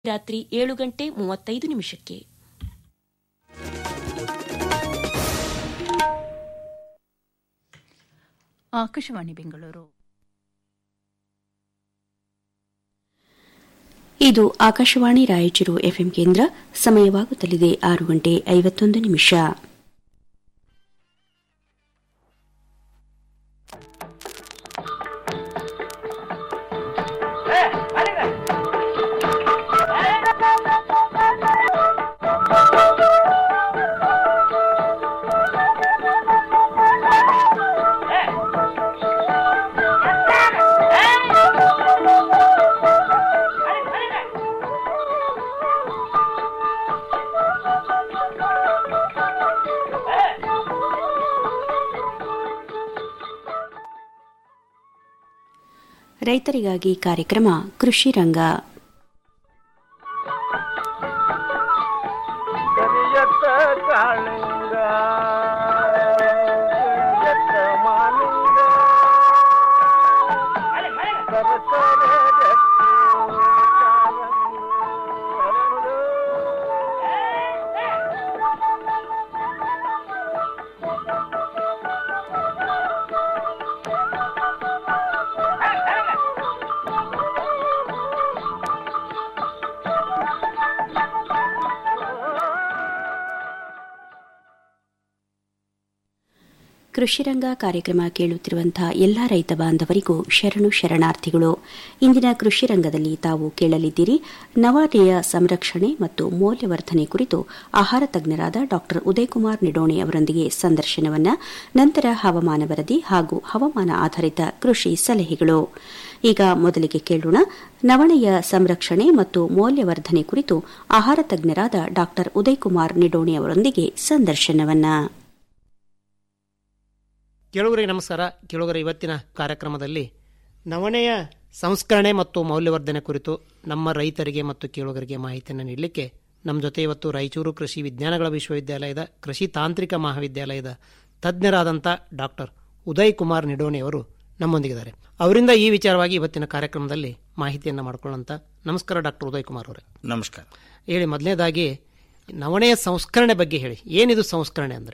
ರಾತ್ರಿ ಏಳು ಗಂಟೆ ಮೂವತ್ತೈದು ನಿಮಿಷಕ್ಕೆ ಆಕಾಶವಾಣಿ ಬೆಂಗಳೂರು ಇದು ಆಕಾಶವಾಣಿ ರಾಯಚೂರು ಎಫ್ಎಂ ಕೇಂದ್ರ ಸಮಯವಾಗುತ್ತಲಿದೆ ಆರು ಗಂಟೆ ಐವತ್ತೊಂದು ನಿಮಿಷ ರೈತರಿಗಾಗಿ ಕಾರ್ಯಕ್ರಮ ಕೃಷಿ ರಂಗ ಕರಿಯತ್ತ ಕಾಳಿಂಗ ಕರಿಯತ್ತ ಮಾಲಿಂಗ ಸರಸರ ಗಟ್ಟಿ ಕಾರಂಗಿ ಹರಳು. ಕೃಷಿರಂಗ ಕಾರ್ಯಕ್ರಮ ಕೇಳುತ್ತಿರುವಂತಹ ಎಲ್ಲಾ ರೈತ ಬಾಂಧವರಿಗೂ ಶರಣು ಶರಣಾರ್ಥಿಗಳು ಇಂದಿನ ಕೃಷಿ ರಂಗದಲ್ಲಿ ತಾವು ಕೇಳಲಿದ್ದೀರಿ ನವನೆಯ ಸಂರಕ್ಷಣೆ ಮತ್ತು ಮೌಲ್ಯವರ್ಧನೆ ಕುರಿತು ಆಹಾರ ತಜ್ಞರಾದ ಡಾ ಉದಯಕುಮಾರ್ ನಿಡೋಣಿ ಅವರೊಂದಿಗೆ ಸಂದರ್ಶನವನ್ನ ನಂತರ ಹವಾಮಾನ ವರದಿ ಹಾಗೂ ಹವಾಮಾನ ಆಧಾರಿತ ಕೃಷಿ ಸಲಹೆಗಳು ಈಗ ಮೊದಲಿಗೆ ಕೇಳೋಣ ನವಣೆಯ ಸಂರಕ್ಷಣೆ ಮತ್ತು ಮೌಲ್ಯವರ್ಧನೆ ಕುರಿತು ಆಹಾರ ತಜ್ಞರಾದ ಡಾ ಉದಯಕುಮಾರ್ ನಿಡೋಣಿ ಅವರೊಂದಿಗೆ ಸಂದರ್ಶನವನ್ನ ಕೇಳುಗರಿಗೆ ನಮಸ್ಕಾರ ಕೇಳುಗರ ಇವತ್ತಿನ ಕಾರ್ಯಕ್ರಮದಲ್ಲಿ ನವಣೆಯ ಸಂಸ್ಕರಣೆ ಮತ್ತು ಮೌಲ್ಯವರ್ಧನೆ ಕುರಿತು ನಮ್ಮ ರೈತರಿಗೆ ಮತ್ತು ಕೇಳುಗರಿಗೆ ಮಾಹಿತಿಯನ್ನು ನೀಡಲಿಕ್ಕೆ ನಮ್ಮ ಜೊತೆ ಇವತ್ತು ರಾಯಚೂರು ಕೃಷಿ ವಿಜ್ಞಾನಗಳ ವಿಶ್ವವಿದ್ಯಾಲಯದ ಕೃಷಿ ತಾಂತ್ರಿಕ ಮಹಾವಿದ್ಯಾಲಯದ ತಜ್ಞರಾದಂಥ ಡಾಕ್ಟರ್ ಉದಯ್ ಕುಮಾರ್ ನಿಡೋಣಿ ಅವರು ನಮ್ಮೊಂದಿಗಿದ್ದಾರೆ ಅವರಿಂದ ಈ ವಿಚಾರವಾಗಿ ಇವತ್ತಿನ ಕಾರ್ಯಕ್ರಮದಲ್ಲಿ ಮಾಹಿತಿಯನ್ನು ಮಾಡ್ಕೊಳ್ಳೋಂಥ ನಮಸ್ಕಾರ ಡಾಕ್ಟರ್ ಉದಯ್ ಕುಮಾರ್ ಅವರೇ ನಮಸ್ಕಾರ ಹೇಳಿ ಮೊದಲನೇದಾಗಿ ನವಣೆಯ ಸಂಸ್ಕರಣೆ ಬಗ್ಗೆ ಹೇಳಿ ಏನಿದು ಸಂಸ್ಕರಣೆ ಅಂದರೆ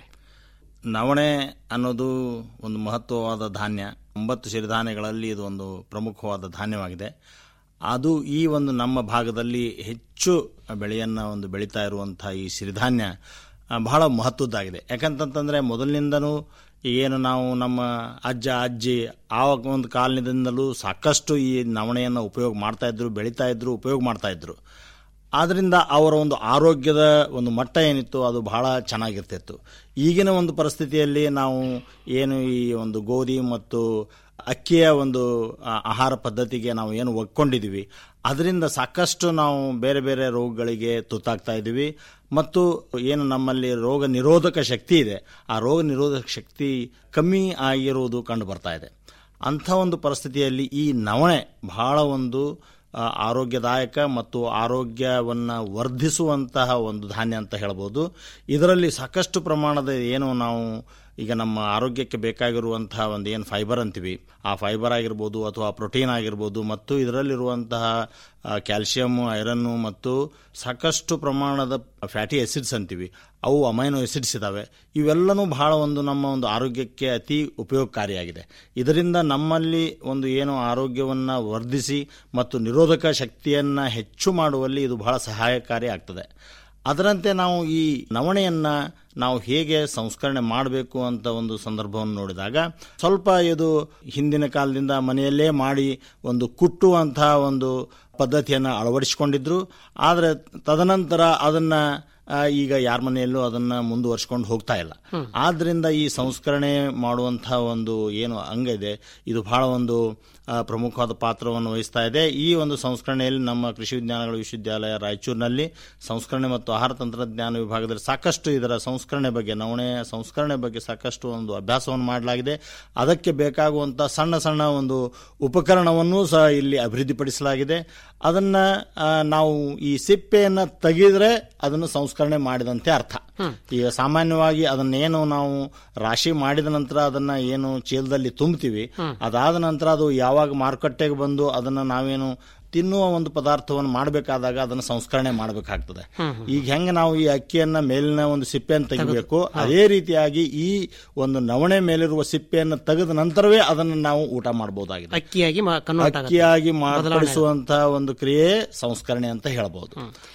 ನವಣೆ ಅನ್ನೋದು ಒಂದು ಮಹತ್ವವಾದ ಧಾನ್ಯ ಒಂಬತ್ತು ಸಿರಿಧಾನ್ಯಗಳಲ್ಲಿ ಇದು ಒಂದು ಪ್ರಮುಖವಾದ ಧಾನ್ಯವಾಗಿದೆ ಅದು ಈ ಒಂದು ನಮ್ಮ ಭಾಗದಲ್ಲಿ ಹೆಚ್ಚು ಬೆಳೆಯನ್ನು ಒಂದು ಬೆಳೀತಾ ಇರುವಂಥ ಈ ಸಿರಿಧಾನ್ಯ ಆ, ಬಹಳ ಮಹತ್ವದ್ದಾಗಿದೆ ಯಾಕಂತಂತಂದರೆ ಮೊದಲಿನಿಂದನೂ ಏನು ನಾವು ನಮ್ಮ ಅಜ್ಜ ಅಜ್ಜಿ ಆ ಒಂದು ಕಾಲದಿಂದಲೂ ಸಾಕಷ್ಟು ಈ ನವಣೆಯನ್ನು ಉಪಯೋಗ ಮಾಡ್ತಾ ಇದ್ರು ಬೆಳೀತಾ ಇದ್ರು ಉಪಯೋಗ ಮಾಡ್ತಾ ಇದ್ರು ಆದ್ದರಿಂದ ಅವರ ಒಂದು ಆರೋಗ್ಯದ ಒಂದು ಮಟ್ಟ ಏನಿತ್ತು ಅದು ಬಹಳ ಚೆನ್ನಾಗಿರ್ತಿತ್ತು ಈಗಿನ ಒಂದು ಪರಿಸ್ಥಿತಿಯಲ್ಲಿ ನಾವು ಏನು ಈ ಒಂದು ಗೋಧಿ ಮತ್ತು ಅಕ್ಕಿಯ ಒಂದು ಆ, ಆಹಾರ ಪದ್ಧತಿಗೆ ನಾವು ಏನು ಒಗ್ಕೊಂಡಿದ್ದೀವಿ ಅದರಿಂದ ಸಾಕಷ್ಟು ನಾವು ಬೇರೆ ಬೇರೆ ರೋಗಗಳಿಗೆ ತುತ್ತಾಗ್ತಾ ಇದ್ದೀವಿ ಮತ್ತು ಏನು ನಮ್ಮಲ್ಲಿ ರೋಗ ನಿರೋಧಕ ಶಕ್ತಿ ಇದೆ ಆ ರೋಗ ನಿರೋಧಕ ಶಕ್ತಿ ಕಮ್ಮಿ ಆಗಿರುವುದು ಕಂಡು ಬರ್ತಾ ಇದೆ ಅಂಥ ಒಂದು ಪರಿಸ್ಥಿತಿಯಲ್ಲಿ ಈ ನವಣೆ ಬಹಳ ಒಂದು ಆ, ಆರೋಗ್ಯದಾಯಕ ಮತ್ತು ಆರೋಗ್ಯವನ್ನು ವರ್ಧಿಸುವಂತಹ ಒಂದು ಧಾನ್ಯ ಅಂತ ಹೇಳ್ಬೋದು ಇದರಲ್ಲಿ ಸಾಕಷ್ಟು ಪ್ರಮಾಣದ ಏನು ನಾವು ಈಗ ನಮ್ಮ ಆರೋಗ್ಯಕ್ಕೆ ಬೇಕಾಗಿರುವಂತಹ ಒಂದು ಏನು ಫೈಬರ್ ಅಂತೀವಿ ಆ ಫೈಬರ್ ಆಗಿರ್ಬೋದು ಅಥವಾ ಪ್ರೋಟೀನ್ ಆಗಿರ್ಬೋದು ಮತ್ತು ಇದರಲ್ಲಿರುವಂತಹ ಕ್ಯಾಲ್ಸಿಯಂ ಐರನ್ನು ಮತ್ತು ಸಾಕಷ್ಟು ಪ್ರಮಾಣದ ಫ್ಯಾಟಿ ಆಸಿಡ್ಸ್ ಅಂತೀವಿ ಅವು ಅಮೈನೋ ಎಸಿಡ್ಸ್ ಇದ್ದಾವೆ ಇವೆಲ್ಲನೂ ಬಹಳ ಒಂದು ನಮ್ಮ ಒಂದು ಆರೋಗ್ಯಕ್ಕೆ ಅತಿ ಉಪಯೋಗಕಾರಿಯಾಗಿದೆ ಇದರಿಂದ ನಮ್ಮಲ್ಲಿ ಒಂದು ಏನು ಆರೋಗ್ಯವನ್ನು ವರ್ಧಿಸಿ ಮತ್ತು ನಿರೋಧಕ ಶಕ್ತಿಯನ್ನು ಹೆಚ್ಚು ಮಾಡುವಲ್ಲಿ ಇದು ಬಹಳ ಸಹಾಯಕಾರಿ ಆಗ್ತದೆ ಅದರಂತೆ ನಾವು ಈ ನವಣೆಯನ್ನು ನಾವು ಹೇಗೆ ಸಂಸ್ಕರಣೆ ಮಾಡಬೇಕು ಅಂತ ಒಂದು ಸಂದರ್ಭವನ್ನು ನೋಡಿದಾಗ ಸ್ವಲ್ಪ ಇದು ಹಿಂದಿನ ಕಾಲದಿಂದ ಮನೆಯಲ್ಲೇ ಮಾಡಿ ಒಂದು ಕುಟ್ಟುವಂತಹ ಒಂದು ಪದ್ಧತಿಯನ್ನು ಅಳವಡಿಸಿಕೊಂಡಿದ್ರು ಆದರೆ ತದನಂತರ ಅದನ್ನು ಆ, ಈಗ ಯಾರ ಮನೆಯಲ್ಲೂ ಅದನ್ನ ಮುಂದುವರ್ಸ್ಕೊಂಡು ಹೋಗ್ತಾ ಇಲ್ಲ ಆದ್ರಿಂದ ಈ ಸಂಸ್ಕರಣೆ ಮಾಡುವಂತಹ ಒಂದು ಏನು ಅಂಗ ಇದೆ ಇದು ಬಹಳ ಒಂದು ಆ, ಪ್ರಮುಖವಾದ ಪಾತ್ರವನ್ನು ವಹಿಸ್ತಾ ಇದೆ ಈ ಒಂದು ಸಂಸ್ಕರಣೆಯಲ್ಲಿ ನಮ್ಮ ಕೃಷಿ ವಿಜ್ಞಾನಗಳ ವಿಶ್ವವಿದ್ಯಾಲಯ ರಾಯಚೂರಿನಲ್ಲಿ ಸಂಸ್ಕರಣೆ ಮತ್ತು ಆಹಾರ ತಂತ್ರಜ್ಞಾನ ವಿಭಾಗದಲ್ಲಿ ಸಾಕಷ್ಟು ಇದರ ಸಂಸ್ಕರಣೆ ಬಗ್ಗೆ ನವಣೆ ಸಂಸ್ಕರಣೆ ಬಗ್ಗೆ ಸಾಕಷ್ಟು ಒಂದು ಅಭ್ಯಾಸವನ್ನು ಮಾಡಲಾಗಿದೆ ಅದಕ್ಕೆ ಬೇಕಾಗುವಂಥ ಸಣ್ಣ ಸಣ್ಣ ಒಂದು ಉಪಕರಣವನ್ನು ಸಹ ಇಲ್ಲಿ ಅಭಿವೃದ್ಧಿಪಡಿಸಲಾಗಿದೆ ಅದನ್ನ ಆ, ನಾವು ಈ ಸಿಪ್ಪೆಯನ್ನು ತೆಗೆದ್ರೆ ಅದನ್ನು ಸಂಸ್ಕರಣೆ ಮಾಡಿದಂತೆ ಅರ್ಥ ಈಗ ಸಾಮಾನ್ಯವಾಗಿ ಅದನ್ನೇನು ನಾವು ರಾಶಿ ಮಾಡಿದ ನಂತರ ಅದನ್ನ ಏನು ಚೀಲದಲ್ಲಿ ತುಂಬ್ತೀವಿ ಅದಾದ ನಂತರ ಅದು ಯಾವಾಗ ಮಾರುಕಟ್ಟೆಗೆ ಬಂದು ಅದನ್ನ ನಾವೇನು ತಿನ್ನುವ ಒಂದು ಪದಾರ್ಥವನ್ನು ಮಾಡಬೇಕಾದಾಗ ಅದನ್ನು ಸಂಸ್ಕರಣೆ ಮಾಡಬೇಕಾಗ್ತದೆ ಈಗ ಹೆಂಗೆ ನಾವು ಈ ಅಕ್ಕಿಯನ್ನ ಮೇಲಿನ ಒಂದು ಸಿಪ್ಪೆಯನ್ನು ತೆಗಿಬೇಕು ಅದೇ ರೀತಿಯಾಗಿ ಈ ಒಂದು ನವಣೆ ಮೇಲಿರುವ ಸಿಪ್ಪೆಯನ್ನು ತೆಗೆದ ನಂತರವೇ ಅದನ್ನು ನಾವು ಊಟ ಮಾಡಬಹುದಾಗಿದೆ ಅಕ್ಕಿಯಾಗಿ ಕನ್ವರ್ಟ್ ಆಗುತ್ತೆ ಅಕ್ಕಿಯಾಗಿ ಮಾರ್ಪಡಿಸುವಂತಹ ಒಂದು ಕ್ರಿಯೆ ಸಂಸ್ಕರಣೆ ಅಂತ ಹೇಳಬಹುದು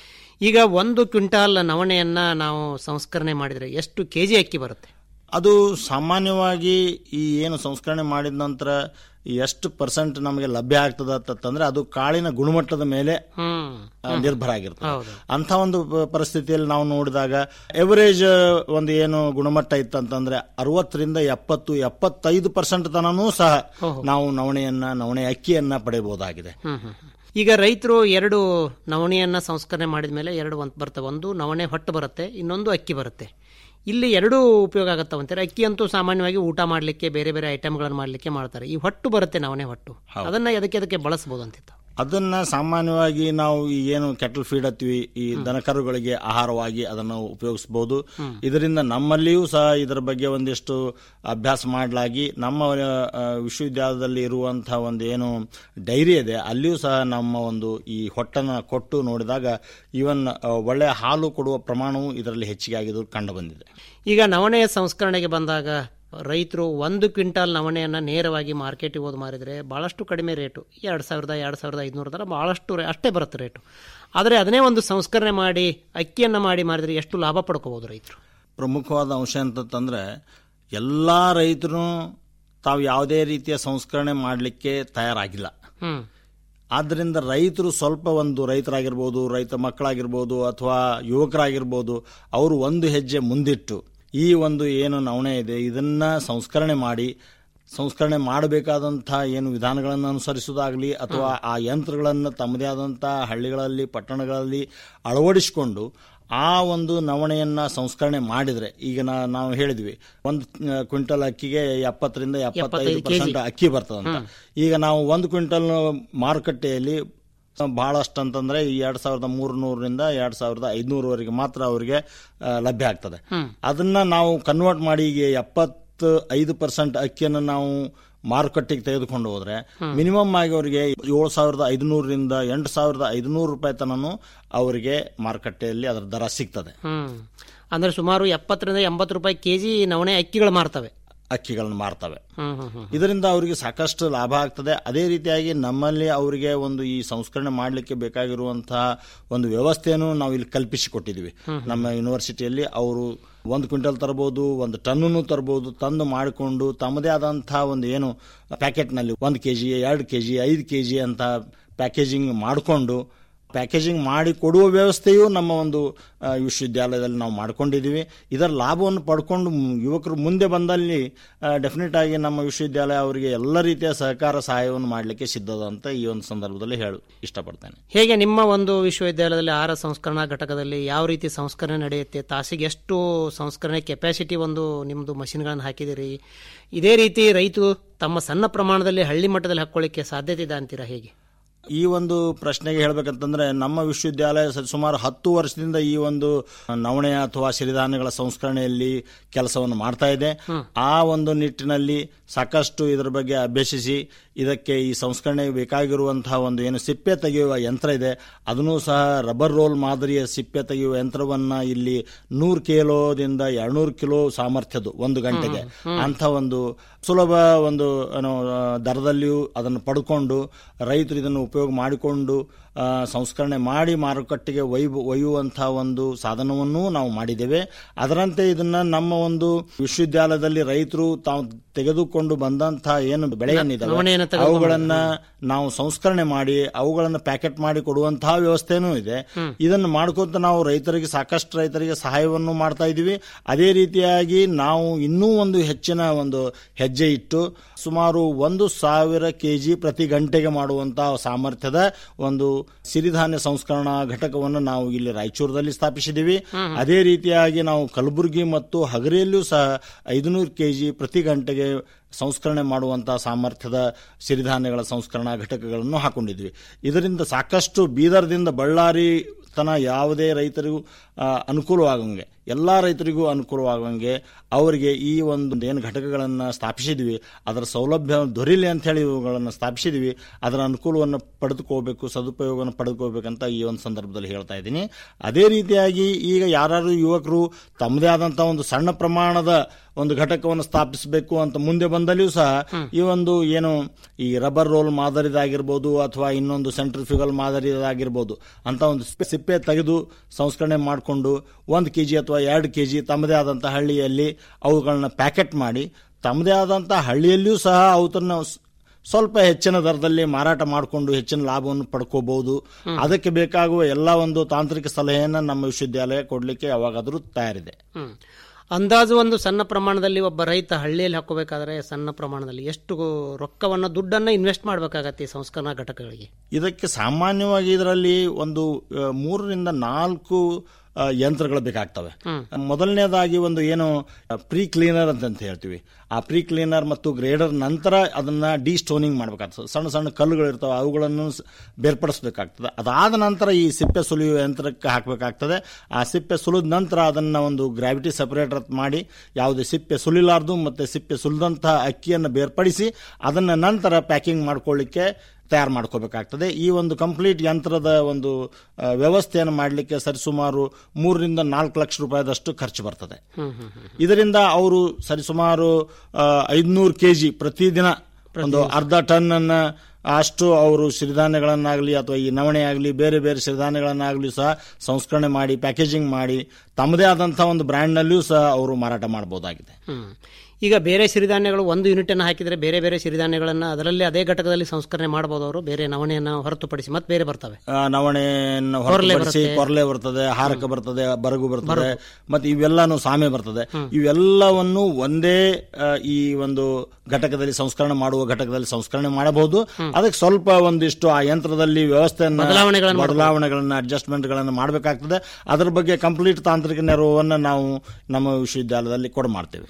ಈಗ ಒಂದು ಕ್ವಿಂಟಾಲ್ ನವಣೆಯನ್ನ ನಾವು ಸಂಸ್ಕರಣೆ ಮಾಡಿದ್ರೆ ಎಷ್ಟು ಕೆಜಿ ಅಕ್ಕಿ ಬರುತ್ತೆ ಅದು ಸಾಮಾನ್ಯವಾಗಿ ಈ ಏನು ಸಂಸ್ಕರಣೆ ಮಾಡಿದ ನಂತರ ಎಷ್ಟು ಪರ್ಸೆಂಟ್ ನಮಗೆ ಲಭ್ಯ ಆಗ್ತದೆ ಅಂತಂದ್ರೆ ಅದು ಕಾಳಿನ ಗುಣಮಟ್ಟದ ಮೇಲೆ ಹ್ಮ್ ಆ, ನಿರ್ಭರ ಆಗಿರ್ತದೆ ಹೌದು. ಅಂತ ಒಂದು ಪ- ಪರಿಸ್ಥಿತಿಯಲ್ಲಿ ನಾವು ನೋಡಿದಾಗ ಎವರೇಜ್ ಒಂದು ಏನು ಗುಣಮಟ್ಟ ಇತ್ತಂತಂದ್ರೆ ಅರವತ್ತರಿಂದ ಎಪ್ಪತ್ತು ಎಪ್ಪತ್ತೈದು ಪರ್ಸೆಂಟ್ ತನೂ ಸಹ ನಾವು ನವಣೆಯನ್ನ ನವಣೆ ಅಕ್ಕಿಯನ್ನ ಪಡೆಯಬಹುದಾಗಿದೆ ಹ್ಮ್ ಹ್ಮ್ ಹ್ಮ್. ಈಗ ರೈತರು ಎರಡು ನವಣೆಯನ್ನ ಸಂಸ್ಕರಣೆ ಮಾಡಿದ ಮೇಲೆ ಎರಡು ಒಂದು ಬರ್ತವೆ ಒಂದು ನವಣೆ ಹೊಟ್ಟು ಬರುತ್ತೆ ಇನ್ನೊಂದು ಅಕ್ಕಿ ಬರುತ್ತೆ ಇಲ್ಲಿ ಎರಡೂ ಉಪಯೋಗ ಆಗತ್ತವಂತಾರೆ ಅಕ್ಕಿ ಅಂತೂ ಸಾಮಾನ್ಯವಾಗಿ ಊಟ ಮಾಡಲಿಕ್ಕೆ ಬೇರೆ ಬೇರೆ ಐಟಮ್ಗಳನ್ನು ಮಾಡಲಿಕ್ಕೆ ಮಾಡ್ತಾರೆ ಈ ಹೊಟ್ಟು ಬರುತ್ತೆ ನವಣೆ ಹೊಟ್ಟು ಅದನ್ನ ಎದಕ್ಕೆ ಅದಕ್ಕೆ ಬಳಸಬಹುದು ಅಂತಿತ್ತು ಅದನ್ನ ಸಾಮಾನ್ಯವಾಗಿ ನಾವು ಈ ಏನು ಕೆಟಲ್ ಫೀಡ್ ಹತ್ತೀವಿ ಈ ದನಕರುಗಳಿಗೆ ಆಹಾರವಾಗಿ ಅದನ್ನು ಉಪಯೋಗಿಸಬಹುದು ಇದರಿಂದ ನಮ್ಮಲ್ಲಿಯೂ ಸಹ ಇದರ ಬಗ್ಗೆ ಒಂದಿಷ್ಟು ಅಭ್ಯಾಸ ಮಾಡಲಾಗಿ ನಮ್ಮ ಆ, ವಿಶ್ವವಿದ್ಯಾಲಯದಲ್ಲಿ ಇರುವಂತಹ ಒಂದು ಏನು ಡೈರಿ ಇದೆ ಅಲ್ಲಿಯೂ ಸಹ ನಮ್ಮ ಒಂದು ಈ ಹೊಟ್ಟನ್ನು ಕೊಟ್ಟು ನೋಡಿದಾಗ ಈವನ್ ಒಳ್ಳೆಯ ಹಾಲು ಕೊಡುವ ಪ್ರಮಾಣವು ಇದರಲ್ಲಿ ಹೆಚ್ಚಿಗೆ ಆಗಿದ್ದು ಕಂಡು ಬಂದಿದೆ ಈಗ ನವಣೆಯ ಸಂಸ್ಕರಣೆಗೆ ಬಂದಾಗ ರೈತರು ಒಂದು ಕ್ವಿಂಟಾಲ್ ನವಣೆಯನ್ನು ನೇರವಾಗಿ ಮಾರ್ಕೆಟಿಗೆ ಹೋದ್ ಮಾರಿದರೆ ಭಾಳಷ್ಟು ಕಡಿಮೆ ರೇಟು ಎರಡು ಸಾವಿರದ ಎರಡು ಸಾವಿರದ ಐದುನೂರು ಥರ ಭಾಳಷ್ಟು ರೇ- ಅಷ್ಟೇ ಬರುತ್ತೆ ರೇಟು ಆದರೆ ಅದನ್ನೇ ಒಂದು ಸಂಸ್ಕರಣೆ ಮಾಡಿ ಅಕ್ಕಿಯನ್ನು ಮಾಡಿ ಮಾರಿದರೆ ಎಷ್ಟು ಲಾಭ ಪಡ್ಕೋಬೋದು ರೈತರು ಪ್ರಮುಖವಾದ ಅಂಶ ಅಂತಂದ್ರೆ ಎಲ್ಲ ರೈತರು ತಾವು ಯಾವುದೇ ರೀತಿಯ ಸಂಸ್ಕರಣೆ ಮಾಡಲಿಕ್ಕೆ ತಯಾರಾಗಿಲ್ಲ ಹ್ಞೂ ಆದ್ದರಿಂದ ರೈತರು ಸ್ವಲ್ಪ ಒಂದು ರೈತರಾಗಿರ್ಬೋದು ರೈತ ಮಕ್ಕಳಾಗಿರ್ಬೋದು ಅಥವಾ ಯುವಕರಾಗಿರ್ಬೋದು ಅವರು ಒಂದು ಹೆಜ್ಜೆ ಮುಂದಿಟ್ಟು ಈ ಒಂದು ಏನು ನವಣೆ ಇದೆ ಇದನ್ನ ಸಂಸ್ಕರಣೆ ಮಾಡಿ ಸಂಸ್ಕರಣೆ ಮಾಡಬೇಕಾದಂಥ ಏನು ವಿಧಾನಗಳನ್ನು ಅನುಸರಿಸುವುದಾಗಲಿ ಅಥವಾ ಆ ಯಂತ್ರಗಳನ್ನು ತಮ್ಮದೇ ಆದಂಥ ಹಳ್ಳಿಗಳಲ್ಲಿ ಪಟ್ಟಣಗಳಲ್ಲಿ ಅಳವಡಿಸಿಕೊಂಡು ಆ ಒಂದು ನವಣೆಯನ್ನ ಸಂಸ್ಕರಣೆ ಮಾಡಿದ್ರೆ ಈಗ ನಾ- ನಾವು ಹೇಳಿದ್ವಿ ಒಂದು ಕ್ವಿಂಟಲ್ ಅಕ್ಕಿಗೆ ಎಪ್ಪತ್ತರಿಂದ ಎಪ್ಪತ್ತೈದು ಪರ್ಸೆಂಟ್ ಅಕ್ಕಿ ಬರ್ತದಂತ ಈಗ ನಾವು ಒಂದು ಕ್ವಿಂಟಲ್ ಮಾರುಕಟ್ಟೆಯಲ್ಲಿ ಬಹಳಷ್ಟು ಅಂತಂದ್ರೆ ಈ ಎರಡ್ ಸಾವಿರದ ಮೂರ್ನೂರರಿಂದ ಎರಡ್ ಸಾವಿರದ ಐದ್ನೂರವರೆಗೆ ಮಾತ್ರ ಅವರಿಗೆ ಆ, ಲಭ್ಯ ಆಗ್ತದೆ ಅದನ್ನ ನಾವು ಕನ್ವರ್ಟ್ ಮಾಡಿ ಈಗ ಎಪ್ಪತ್ತು ಐದು ಪರ್ಸೆಂಟ್ ಅಕ್ಕಿಯನ್ನು ನಾವು ಮಾರುಕಟ್ಟೆಗೆ ತೆಗೆದುಕೊಂಡು ಹೋದ್ರೆ ಮಿನಿಮಮ್ ಆಗಿ ಅವರಿಗೆ ಏಳು ಸಾವಿರದ ಐದುನೂರರಿಂದ ಎಂಟು ಸಾವಿರದ ಐದುನೂರು ರೂಪಾಯಿ ತನನು ಅವರಿಗೆ ಮಾರುಕಟ್ಟೆಯಲ್ಲಿ ಅದರ ದರ ಸಿಗ್ತದೆ ಹ್ಮ್ ಅಂದ್ರೆ ಸುಮಾರು ಎಪ್ಪತ್ತರಿಂದ ಎಂಬತ್ತು ರೂಪಾಯಿ ಕೆಜಿ ನವಣೆ ಅಕ್ಕಿಗಳು ಮಾರ್ತವೆ ಅಕ್ಕಿಗಳನ್ನು ಮಾರ್ತವೆ ಹ್ಮ್ ಹ್ಮ್ ಹ್ಮ್ ಇದರಿಂದ ಅವರಿಗೆ ಸಾಕಷ್ಟು ಲಾಭ ಆಗ್ತದೆ ಅದೇ ರೀತಿಯಾಗಿ ನಮ್ಮಲ್ಲಿ ಅವರಿಗೆ ಒಂದು ಈ ಸಂಸ್ಕರಣೆ ಮಾಡಲಿಕ್ಕೆ ಬೇಕಾಗಿರುವಂತಹ ಒಂದು ವ್ಯವಸ್ಥೆಯನ್ನು ನಾವು ಇಲ್ಲಿ ಕಲ್ಪಿಸಿಕೊಟ್ಟಿದ್ವಿ ನಮ್ಮ ಯೂನಿವರ್ಸಿಟಿಯಲ್ಲಿ ಅವರು ಒಂದು ಕ್ವಿಂಟಲ್ ತರಬಹುದು ಒಂದು ಟನ್ನನ್ನು ತರಬಹುದು ತಂದು ಮಾಡಿಕೊಂಡು ತಮ್ಮದೇ ಆದಂತಹ ಒಂದು ಏನು ಪ್ಯಾಕೆಟ್ನಲ್ಲಿ ಒಂದು ಕೆ ಜಿ ಎರಡು ಕೆ ಜಿ ಐದು ಕೆ ಜಿ ಅಂತ ಪ್ಯಾಕೇಜಿಂಗ್ ಮಾಡಿಕೊಂಡು ಪ್ಯಾಕೇಜಿಂಗ್ ಮಾಡಿ ಕೊಡುವ ವ್ಯವಸ್ಥೆಯು ನಮ್ಮ ಒಂದು ಆ, ವಿಶ್ವವಿದ್ಯಾಲಯದಲ್ಲಿ ನಾವು ಮಾಡ್ಕೊಂಡಿದ್ದೀವಿ ಇದರ ಲಾಭವನ್ನು ಪಡ್ಕೊಂಡು ಮ್- ಯುವಕರು ಮುಂದೆ ಬಂದಲ್ಲಿ ಡೆಫಿನೆಟ್ ಆಗಿ ನಮ್ಮ ವಿಶ್ವವಿದ್ಯಾಲಯ ಅವರಿಗೆ ಎಲ್ಲ ರೀತಿಯ ಸಹಕಾರ ಸಹಾಯವನ್ನು ಮಾಡಲಿಕ್ಕೆ ಸಿದ್ಧದ ಅಂತ ಈ ಒಂದು ಸಂದರ್ಭದಲ್ಲಿ ಹೇಳು ಇಷ್ಟಪಡ್ತೇನೆ ಹೇಗೆ ನಿಮ್ಮ ಒಂದು ವಿಶ್ವವಿದ್ಯಾಲಯದಲ್ಲಿ ಆಹಾರ ಸಂಸ್ಕರಣಾ ಘಟಕದಲ್ಲಿ ಯಾವ ರೀತಿ ಸಂಸ್ಕರಣೆ ನಡೆಯುತ್ತೆ ತಾಸಿಗೆ ಎಷ್ಟು ಸಂಸ್ಕರಣೆ ಕೆಪಾಸಿಟಿ ಒಂದು ನಿಮ್ಮದು ಮಷಿನ್ಗಳನ್ನು ಹಾಕಿದಿರಿ ಇದೇ ರೀತಿ ರೈತರು ತಮ್ಮ ಸಣ್ಣ ಪ್ರಮಾಣದಲ್ಲಿ ಹಳ್ಳಿ ಮಟ್ಟದಲ್ಲಿ ಹಾಕೊಳ್ಳಿಕ್ಕೆ ಸಾಧ್ಯತೆ ಇದೆ ಅಂತೀರಾ ಹೇಗೆ ಈ ಒಂದು ಪ್ರಶ್ನೆಗೆ ಹೇಳ್ಬೇಕಂತಂದ್ರೆ ನಮ್ಮ ವಿಶ್ವವಿದ್ಯಾಲಯ ಸ- ಸುಮಾರು ಹತ್ತು ವರ್ಷದಿಂದ ಈ ಒಂದು ನವಣೆ ಅಥವಾ ಸಿರಿಧಾನ್ಯಗಳ ಸಂಸ್ಕರಣೆಯಲ್ಲಿ ಕೆಲಸವನ್ನು ಮಾಡ್ತಾ ಇದೆ ಆ ಒಂದು ನಿಟ್ಟಿನಲ್ಲಿ ಸಾಕಷ್ಟು ಇದರ ಬಗ್ಗೆ ಅಭ್ಯಸಿಸಿ ಇದಕ್ಕೆ ಈ ಸಂಸ್ಕರಣೆಗೆ ಬೇಕಾಗಿರುವಂತಹ ಒಂದು ಏನು ಸಿಪ್ಪೆ ತೆಗೆಯುವ ಯಂತ್ರ ಇದೆ ಅದನ್ನು ಸಹ ರಬ್ಬರ್ ರೋಲ್ ಮಾದರಿಯ ಸಿಪ್ಪೆ ತೆಗೆಯುವ ಯಂತ್ರವನ್ನ ಇಲ್ಲಿ ನೂರು ಕಿಲೋದಿಂದ ಎರಡ್ನೂರು ಕಿಲೋ ಸಾಮರ್ಥ್ಯದು ಒಂದು ಗಂಟೆಗೆ ಅಂತ ಒಂದು ಸುಲಭ ಒಂದು ಏನು, ಆ, ದರದಲ್ಲಿಯೂ ಅದನ್ನು ಪಡ್ಕೊಂಡು ರೈತರು ಇದನ್ನು ಉಪಯೋಗ ಮಾಡಿಕೊಂಡು ಆ, ಸಂಸ್ಕರಣೆ ಮಾಡಿ ಮಾರುಕಟ್ಟೆಗೆ ಒಯ್ಯು ಒಯ್ಯುವಂತಹ ಒಂದು ಸಾಧನವನ್ನೂ ನಾವು ಮಾಡಿದ್ದೇವೆ ಅದರಂತೆ ಇದನ್ನ ನಮ್ಮ ಒಂದು ವಿಶ್ವವಿದ್ಯಾಲಯದಲ್ಲಿ ರೈತರು ತಾವು ತೆಗೆದುಕೊಂಡು ಬಂದಂತಹ ಏನು ಬೆಳೆಯನ್ನಿದ್ದಾವೆ ನವಣೆಯನ್ನು ತೆಗೆದುಕೊಂಡು ಅವುಗಳನ್ನ ನಾವು ಸಂಸ್ಕರಣೆ ಮಾಡಿ ಅವುಗಳನ್ನು ಪ್ಯಾಕೆಟ್ ಮಾಡಿ ಕೊಡುವಂತಹ ವ್ಯವಸ್ಥೆನೂ ಇದೆ ಇದನ್ನು ಮಾಡ್ಕೊಂತ ನಾವು ರೈತರಿಗೆ ಸಾಕಷ್ಟು ರೈತರಿಗೆ ಸಹಾಯವನ್ನು ಮಾಡ್ತಾ ಇದ್ದೀವಿ ಅದೇ ರೀತಿಯಾಗಿ ನಾವು ಇನ್ನೂ ಒಂದು ಹೆಚ್ಚಿನ ಒಂದು ಹೆಜ್ಜೆ ಇಟ್ಟು ಸುಮಾರು ಒಂದು ಸಾವಿರ ಕೆಜಿ ಪ್ರತಿ ಗಂಟೆಗೆ ಮಾಡುವಂತಹ ಸಾಮರ್ಥ್ಯದ ಒಂದು ಸಿರಿಧಾನ್ಯ ಸಂಸ್ಕರಣಾ ಘಟಕವನ್ನು ನಾವು ಇಲ್ಲಿ ರಾಯಚೂರದಲ್ಲಿ ಸ್ಥಾಪಿಸಿದ್ದೀವಿ ಅದೇ ರೀತಿಯಾಗಿ ನಾವು ಕಲಬುರಗಿ ಮತ್ತು ಹಗರಿಯಲ್ಲೂ ಸಹ ಐದುನೂರು ಕೆಜಿ ಪ್ರತಿ ಗಂಟೆಗೆ ಸಂಸ್ಕರಣೆ ಮಾಡುವಂಥ ಸಾಮರ್ಥ್ಯದ ಸಿರಿಧಾನ್ಯಗಳ ಸಂಸ್ಕರಣಾ ಘಟಕಗಳನ್ನು ಹಾಕೊಂಡಿದ್ವಿ ಇದರಿಂದ ಸಾಕಷ್ಟು ಬೀದರ್ದಿಂದ ಬಳ್ಳಾರಿ ತನ ಯಾವುದೇ ರೈತರಿಗೂ ಆ, ಅನುಕೂಲವಾಗಂಗೆ ಎಲ್ಲ ರೈತರಿಗೂ ಅನುಕೂಲವಾಗಂಗೆ ಅವರಿಗೆ ಈ ಒಂದು ಏನು ಘಟಕಗಳನ್ನು ಸ್ಥಾಪಿಸಿದ್ವಿ ಅದರ ಸೌಲಭ್ಯ ದೊರೀಲಿ ಅಂತ ಹೇಳಿ ಇವುಗಳನ್ನು ಸ್ಥಾಪಿಸಿದ್ವಿ ಅದರ ಅನುಕೂಲವನ್ನು ಪಡೆದುಕೋಬೇಕು ಸದುಪಯೋಗವನ್ನು ಪಡೆದುಕೋಬೇಕಂತ ಈ ಒಂದು ಸಂದರ್ಭದಲ್ಲಿ ಹೇಳ್ತಾ ಇದ್ದೀನಿ ಅದೇ ರೀತಿಯಾಗಿ ಈಗ ಯಾರು ಯುವಕರು ತಮ್ಮದೇ ಆದಂಥ ಒಂದು ಸಣ್ಣ ಪ್ರಮಾಣದ ಒಂದು ಘಟಕವನ್ನು ಸ್ಥಾಪಿಸಬೇಕು ಅಂತ ಮುಂದೆ ಬಂದಲ್ಲಿಯೂ ಸಹ ಈ ಒಂದು ಏನು ಈ ರಬ್ಬರ್ ರೋಲ್ ಮಾದರಿದಾಗಿರ್ಬೋದು ಅಥವಾ ಇನ್ನೊಂದು ಸೆಂಟ್ರಿಫ್ಯೂಗಲ್ ಮಾದರಿದಾಗಿರ್ಬೋದು ಅಂತ ಒಂದು ಸಿಪ್ಪೆ- ಸಿಪ್ಪೆ ತೆಗೆದು ಸಂಸ್ಕರಣೆ ಮಾಡಿಕೊಂಡು ಒಂದು ಕೆ ಜಿ ಅಥವಾ ಎರಡು ಕೆ ಜಿ ತಮ್ಮದೇ ಆದಂಥ ಹಳ್ಳಿಯಲ್ಲಿ ಅವುಗಳನ್ನ ಪ್ಯಾಕೆಟ್ ಮಾಡಿ ತಮ್ಮದೇ ಆದಂಥ ಹಳ್ಳಿಯಲ್ಲಿಯೂ ಸಹ ಅವತನ್ನ ಸ್ವಲ್ಪ ಹೆಚ್ಚಿನ ದರದಲ್ಲಿ ಮಾರಾಟ ಮಾಡಿಕೊಂಡು ಹೆಚ್ಚಿನ ಲಾಭವನ್ನು ಪಡ್ಕೋಬಹುದು ಅದಕ್ಕೆ ಬೇಕಾಗುವ ಎಲ್ಲ ಒಂದು ತಾಂತ್ರಿಕ ಸಲಹೆಯನ್ನು ನಮ್ಮ ವಿಶ್ವವಿದ್ಯಾಲಯ ಕೊಡಲಿಕ್ಕೆ ಯಾವಾಗಾದರೂ ತಯಾರಿದೆ ಹ್ಮ್. ಅಂದಾಜು ಒಂದು ಸಣ್ಣ ಪ್ರಮಾಣದಲ್ಲಿ ಒಬ್ಬ ರೈತ ಹಳ್ಳಿಯಲ್ಲಿ ಹಾಕೋಬೇಕಾದ್ರೆ ಸಣ್ಣ ಪ್ರಮಾಣದಲ್ಲಿ ಎಷ್ಟು ರೊಕ್ಕವನ್ನು ದುಡ್ಡನ್ನು ಇನ್ವೆಸ್ಟ್ ಮಾಡಬೇಕಾಗತ್ತೆ ಈ ಸಂಸ್ಕರಣಾ ಘಟಕಗಳಿಗೆ ಇದಕ್ಕೆ ಸಾಮಾನ್ಯವಾಗಿ ಇದರಲ್ಲಿ ಒಂದು ಆ, ಮೂರರಿಂದ ನಾಲ್ಕು ಆ, ಯಂತ್ರಗಳು ಬೇಕಾಗ್ತವೆ ಮೊದಲನೇದಾಗಿ ಒಂದು ಏನು ಪ್ರೀ ಕ್ಲೀನರ್ ಅಂತ ಹೇಳ್ತೀವಿ ಆ ಪ್ರೀ ಕ್ಲೀನರ್ ಮತ್ತು ಗ್ರೇಡರ್ ನಂತರ ಅದನ್ನ ಡಿ ಸ್ಟೋನಿಂಗ್ ಮಾಡಬೇಕಾಗ್ತದೆ ಸಣ್ಣ ಸಣ್ಣ ಕಲ್ಲುಗಳು ಇರ್ತವೆ ಅವುಗಳನ್ನು ಸ್- ಬೇರ್ಪಡಿಸಬೇಕಾಗ್ತದೆ ಅದಾದ ನಂತರ ಈ ಸಿಪ್ಪೆ ಸುಲಿಯುವ ಯಂತ್ರಕ್ಕೆ ಹಾಕಬೇಕಾಗ್ತದೆ ಆ ಸಿಪ್ಪೆ ಸುಲಿದ ನಂತರ ಅದನ್ನ ಒಂದು ಗ್ರಾವಿಟಿ ಸೆಪರೇಟರ್ ಮಾಡಿ ಯಾವುದೇ ಸಿಪ್ಪೆ ಸುಲಿಲಾರ್ದು ಮತ್ತೆ ಸಿಪ್ಪೆ ಸುಲಿದಂತಹ ಅಕ್ಕಿಯನ್ನು ಬೇರ್ಪಡಿಸಿ ಅದನ್ನ ನಂತರ ಪ್ಯಾಕಿಂಗ್ ಮಾಡ್ಕೊಳ್ಳಿಕ್ಕೆ ತಯಾರು ಮಾಡ್ಕೋಬೇಕಾಗ್ತದೆ ಈ ಒಂದು ಕಂಪ್ಲೀಟ್ ಯಂತ್ರದ ಒಂದು ಆ, ವ್ಯವಸ್ಥೆಯನ್ನು ಮಾಡಲಿಕ್ಕೆ ಸರಿಸುಮಾರು ಮೂರರಿಂದ ನಾಲ್ಕು ಲಕ್ಷ ರೂಪಾಯಿದಷ್ಟು ಖರ್ಚು ಬರ್ತದೆ ಇದರಿಂದ ಅವರು ಸರಿಸುಮಾರು ಐದುನೂರು ಕೆ ಜಿ ಪ್ರತಿದಿನ ಒಂದು ಅರ್ಧ ಟನ್ ಅನ್ನ ಅಷ್ಟು ಅವರು ಸಿರಿಧಾನ್ಯಗಳನ್ನಾಗಲಿ ಅಥವಾ ಈ ನವಣೆ ಆಗಲಿ ಬೇರೆ ಬೇರೆ ಸಿರಿಧಾನ್ಯಗಳನ್ನಾಗಲಿ ಸಹ ಸಂಸ್ಕರಣೆ ಮಾಡಿ ಪ್ಯಾಕೇಜಿಂಗ್ ಮಾಡಿ ತಮ್ಮದೇ ಆದಂಥ ಒಂದು ಬ್ರ್ಯಾಂಡ್ನಲ್ಲಿಯೂ ಸಹ ಅವರು ಮಾರಾಟ ಮಾಡಬಹುದಾಗಿದೆ ಹ್ಮ್. ಈಗ ಬೇರೆ ಸಿರಿಧಾನ್ಯಗಳು ಒಂದು ಯೂನಿಟ್ ಅನ್ನು ಹಾಕಿದ್ರೆ ಬೇರೆ ಬೇರೆ ಸಿರಿಧಾನ್ಯಗಳನ್ನ ಅದರಲ್ಲಿ ಅದೇ ಘಟಕದಲ್ಲಿ ಸಂಸ್ಕರಣೆ ಮಾಡಬಹುದು ಅವರು ಬೇರೆ ನವಣೆಯನ್ನು ಹೊರತುಪಡಿಸಿ ಮತ್ತೆ ಬೇರೆ ಬರ್ತವೆ ಆ, ನವಣೆಯನ್ನು ಕೊರಲೆ ಹೊರತುಪಡಿಸಿ ಬರುತ್ತೆ. ಕೊರಲೆ ಬರ್ತದೆ ಹಾರಕ ಬರ್ತದೆ ಬರಗು ಬರ್ತದೆ ಮತ್ತೆ ಇವೆಲ್ಲಾನು ಸಾಮೆ ಬರ್ತದೆ ಇವೆಲ್ಲವನ್ನು ಒಂದೇ ಆ, ಈ ಒಂದು ಘಟಕದಲ್ಲಿ ಸಂಸ್ಕರಣೆ ಮಾಡುವ ಘಟಕದಲ್ಲಿ ಸಂಸ್ಕರಣೆ ಮಾಡಬಹುದು ಅದಕ್ಕೆ ಸ್ವಲ್ಪ ಒಂದಿಷ್ಟು ಆ ಯಂತ್ರದಲ್ಲಿ ವ್ಯವಸ್ಥೆಯನ್ನು ಬದಲಾವಣೆಗಳನ್ನು ಬದಲಾವಣೆಗಳನ್ನ ಅಡ್ಜಸ್ಟ್ಮೆಂಟ್ ಗಳನ್ನು ಮಾಡಬೇಕಾಗ್ತದೆ ಅದರ ಬಗ್ಗೆ ಕಂಪ್ಲೀಟ್ ತಾಂತ್ರಿಕ ನೆರವನ್ನು ನಾವು ನಮ್ಮ ವಿಶ್ವವಿದ್ಯಾಲಯದಲ್ಲಿ ಕೊಡ ಮಾಡ್ತೇವೆ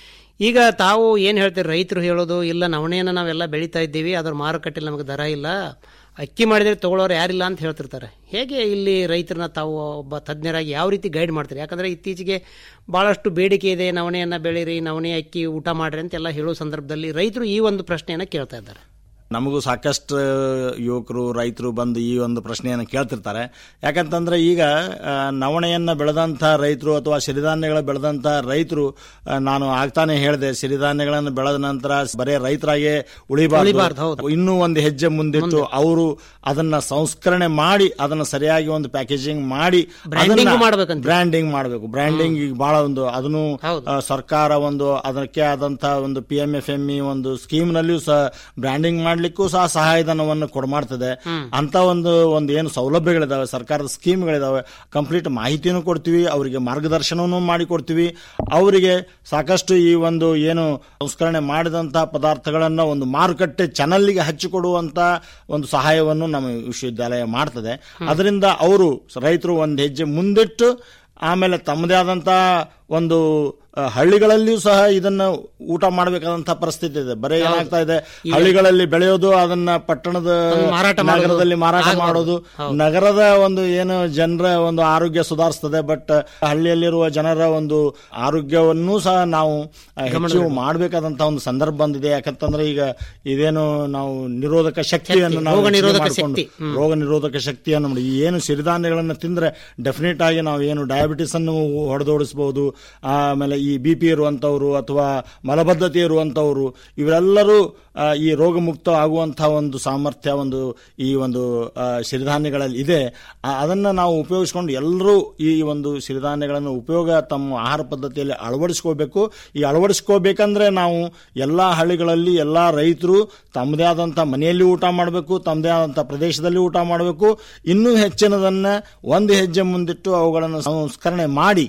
ಈಗ ತಾವು ಏನು ಹೇಳ್ತೀರಿ ರೈತರು ಹೇಳೋದು ಇಲ್ಲ ನವಣೆಯನ್ನು ನಾವೆಲ್ಲ ಬೆಳೀತಾ ಇದ್ದೀವಿ ಅದ್ರ ಮಾರುಕಟ್ಟೆಯಲ್ಲಿ ನಮಗೆ ದರ ಇಲ್ಲ ಅಕ್ಕಿ ಮಾಡಿದ್ರೆ ತಗೊಳ್ಳೋರು ಯಾರಿಲ್ಲ ಅಂತ ಹೇಳ್ತಿರ್ತಾರೆ ಹೇಗೆ ಇಲ್ಲಿ ರೈತರನ್ನ ತಾವು ಒಬ್ಬ ತಜ್ಞರಾಗಿ ಯಾವ ರೀತಿ ಗೈಡ್ ಮಾಡ್ತೀರಿ ಯಾಕಂದ್ರೆ ಇತ್ತೀಚೆಗೆ ಬಹಳಷ್ಟು ಬೇಡಿಕೆ ಇದೆ ನವಣೆಯನ್ನ ಬೆಳೀರಿ ನವಣೆ ಅಕ್ಕಿ ಊಟ ಮಾಡ್ರಿ ಅಂತೆಲ್ಲ ಹೇಳೋ ಸಂದರ್ಭದಲ್ಲಿ ರೈತರು ಈ ಒಂದು ಪ್ರಶ್ನೆಯನ್ನ ಕೇಳ್ತಾ ಇದ್ದಾರೆ ನಮಗೂ ಸಾಕಷ್ಟು ಯುವಕರು ರೈತರು ಬಂದು ಈ ಒಂದು ಪ್ರಶ್ನೆಯನ್ನು ಕೇಳ್ತಿರ್ತಾರೆ ಯಾಕಂತಂದ್ರೆ ಈಗ ಆ, ನವಣೆಯನ್ನ ಬೆಳೆದಂಥ ರೈತರು ಅಥವಾ ಸಿರಿಧಾನ್ಯಗಳ ಬೆಳೆದಂಥ ರೈತರು ಆ, ನಾನು ಆಗ್ತಾನೆ ಹೇಳಿದೆ ಸಿರಿಧಾನ್ಯಗಳನ್ನು ಬೆಳೆದ ನಂತರ ಬರೇ ರೈತರಾಗೆ ಉಳಿಬಾರ್ದು, ಉಳಿಬಾರ್ದು ಹೌದು. ಇನ್ನೂ ಒಂದು ಹೆಜ್ಜೆ ಮುಂದಿಟ್ಟು ಅವರು ಅದನ್ನ ಸಂಸ್ಕರಣೆ ಮಾಡಿ ಅದನ್ನ ಸರಿಯಾಗಿ ಒಂದು ಪ್ಯಾಕೇಜಿಂಗ್ ಮಾಡಿ Branding ಮಾಡ್ಬೇಕಂತ. ಬ್ರ್ಯಾಂಡಿಂಗ್ ಮಾಡಬೇಕು ಬ್ರ್ಯಾಂಡಿಂಗ್ ಈಗ ಬಹಳ ಒಂದು ಅದನ್ನು ಹೌದು. ಆ, ಸರ್ಕಾರ ಒಂದು ಅದಕ್ಕೆ ಆದಂತ ಒಂದು P M F M E ಒಂದು ಸ್ಕೀಮ್ ನಲ್ಲಿಯೂ ಸಹ ಬ್ರ್ಯಾಂಡಿಂಗ್ ಮಾಡ್ಲಿಕ್ಕೂ ಸಹ ಸಹಾಯಧನವನ್ನು ಕೊಡ್ಮಾಡ್ತದೆ ಅಂತ ಒಂದು ಒಂದು ಏನು ಸೌಲಭ್ಯಗಳಿದಾವೆ ಸರ್ಕಾರದ ಸ್ಕೀಮ್ಗಳಿದಾವೆ ಕಂಪ್ಲೀಟ್ ಮಾಹಿತಿನೂ ಕೊಡ್ತೀವಿ ಅವರಿಗೆ ಮಾರ್ಗದರ್ಶನವನ್ನು ಮಾಡಿ ಕೊಡ್ತೀವಿ ಅವರಿಗೆ ಸಾಕಷ್ಟು ಈ ಒಂದು ಏನು ಸಂಸ್ಕರಣೆ ಮಾಡಿದಂತಹ ಪದಾರ್ಥಗಳನ್ನ ಒಂದು ಮಾರುಕಟ್ಟೆ ಚಾನಲ್ಗೆ ಹಚ್ಚಿಕೊಡುವಂತ ಒಂದು ಸಹಾಯವನ್ನು ನಮ್ಮ ವಿಶ್ವವಿದ್ಯಾಲಯ ಮಾಡ್ತದೆ ಅದರಿಂದ ಅವರು ರೈತರು ಒಂದು ಹೆಜ್ಜೆ ಮುಂದಿಟ್ಟು ಆಮೇಲೆ ತಮ್ಮದೇ ಆದಂತ ಒಂದು ಆ, ಹಳ್ಳಿಗಳಲ್ಲಿಯೂ ಸಹ ಇದನ್ನ ಊಟ ಮಾಡಬೇಕಾದಂತಹ ಪರಿಸ್ಥಿತಿ ಇದೆ ಬರೀ ಏನಾಗ್ತಾ ಇದೆ ಹಳ್ಳಿಗಳಲ್ಲಿ ಬೆಳೆಯೋದು ಅದನ್ನ ಪಟ್ಟಣದ ಒಂದು ಮಾರಾಟ ಮಾಡೋದು. ನಗರದಲ್ಲಿ ಮಾರಾಟ ಆಗ್ಬಾರ್ದು. ಮಾಡೋದು ನಗರದ ಒಂದು ಏನು ಜನರ ಒಂದು ಆರೋಗ್ಯ ಸುಧಾರಿಸ್ತದೆ ಬಟ್ ಹಳ್ಳಿಯಲ್ಲಿರುವ ಜನರ ಒಂದು ಆರೋಗ್ಯವನ್ನೂ ಸಹ ನಾವು ಆ, ಹೆಚ್ಚು ಮಾಡಬೇಕಾದಂತಹ ಒಂದು ಸಂದರ್ಭ ಬಂದಿದೆ ಯಾಕಂತಂದ್ರೆ ಈಗ ಇದೇನು ನಾವು ನಿರೋಧಕ ಶಕ್ತಿಯನ್ನು ನಾವು ರೋಗ ಹೆಚ್ಚಿಗೆ ನಿರೋಧಕ ಮಾಡ್ಕೊಂಡು- ಶಕ್ತಿ. ರೋಗ ನಿರೋಧಕ ಶಕ್ತಿಯನ್ನು ಮಾಡಿ ಈ ಏನು ಸಿರಿಧಾನ್ಯಗಳನ್ನು ತಿಂದ್ರೆ ಡೆಫಿನೆಟ್ ಆಗಿ ನಾವು ಏನು ಡಯಾಬಿಟಿಸ್ ಅನ್ನು ಹೊಡೆದೋಡಿಸಬಹುದು ಆಮೇಲೆ ಈ ಬಿ ಪಿ ಇರುವಂತವರು ಅಥವಾ ಮಲಬದ್ಧತೆ ಇರುವಂತವರು ಇವರೆಲ್ಲರೂ ಆ, ಈ ರೋಗ ಮುಕ್ತ ಆಗುವಂತಹ ಒಂದು ಸಾಮರ್ಥ್ಯ ಒಂದು ಈ ಒಂದು ಆ, ಸಿರಿಧಾನ್ಯಗಳಲ್ಲಿ ಇದೆ ಆ, ಅದನ್ನ ನಾವು ಉಪಯೋಗಿಸ್ಕೊಂಡು ಎಲ್ಲರೂ ಈ ಒಂದು ಸಿರಿಧಾನ್ಯಗಳನ್ನು ಉಪಯೋಗ ತಮ್ಮ ಆಹಾರ ಪದ್ಧತಿಯಲ್ಲಿ ಅಳವಡಿಸ್ಕೋಬೇಕು ಈ ಅಳವಡಿಸ್ಕೋಬೇಕಂದ್ರೆ ನಾವು ಎಲ್ಲಾ ಹಳ್ಳಿಗಳಲ್ಲಿ ಎಲ್ಲಾ ರೈತರು ತಮ್ಮದೇ ಆದಂಥ ಮನೆಯಲ್ಲಿ ಊಟ ಮಾಡಬೇಕು ತಮ್ಮದೇ ಆದಂಥ ಪ್ರದೇಶದಲ್ಲಿ ಊಟ ಮಾಡಬೇಕು ಇನ್ನೂ ಹೆಚ್ಚಿನದನ್ನ ಒಂದು ಹೆಜ್ಜೆ ಮುಂದಿಟ್ಟು ಅವುಗಳನ್ನು ಸಂಸ್ಕರಣೆ ಮಾಡಿ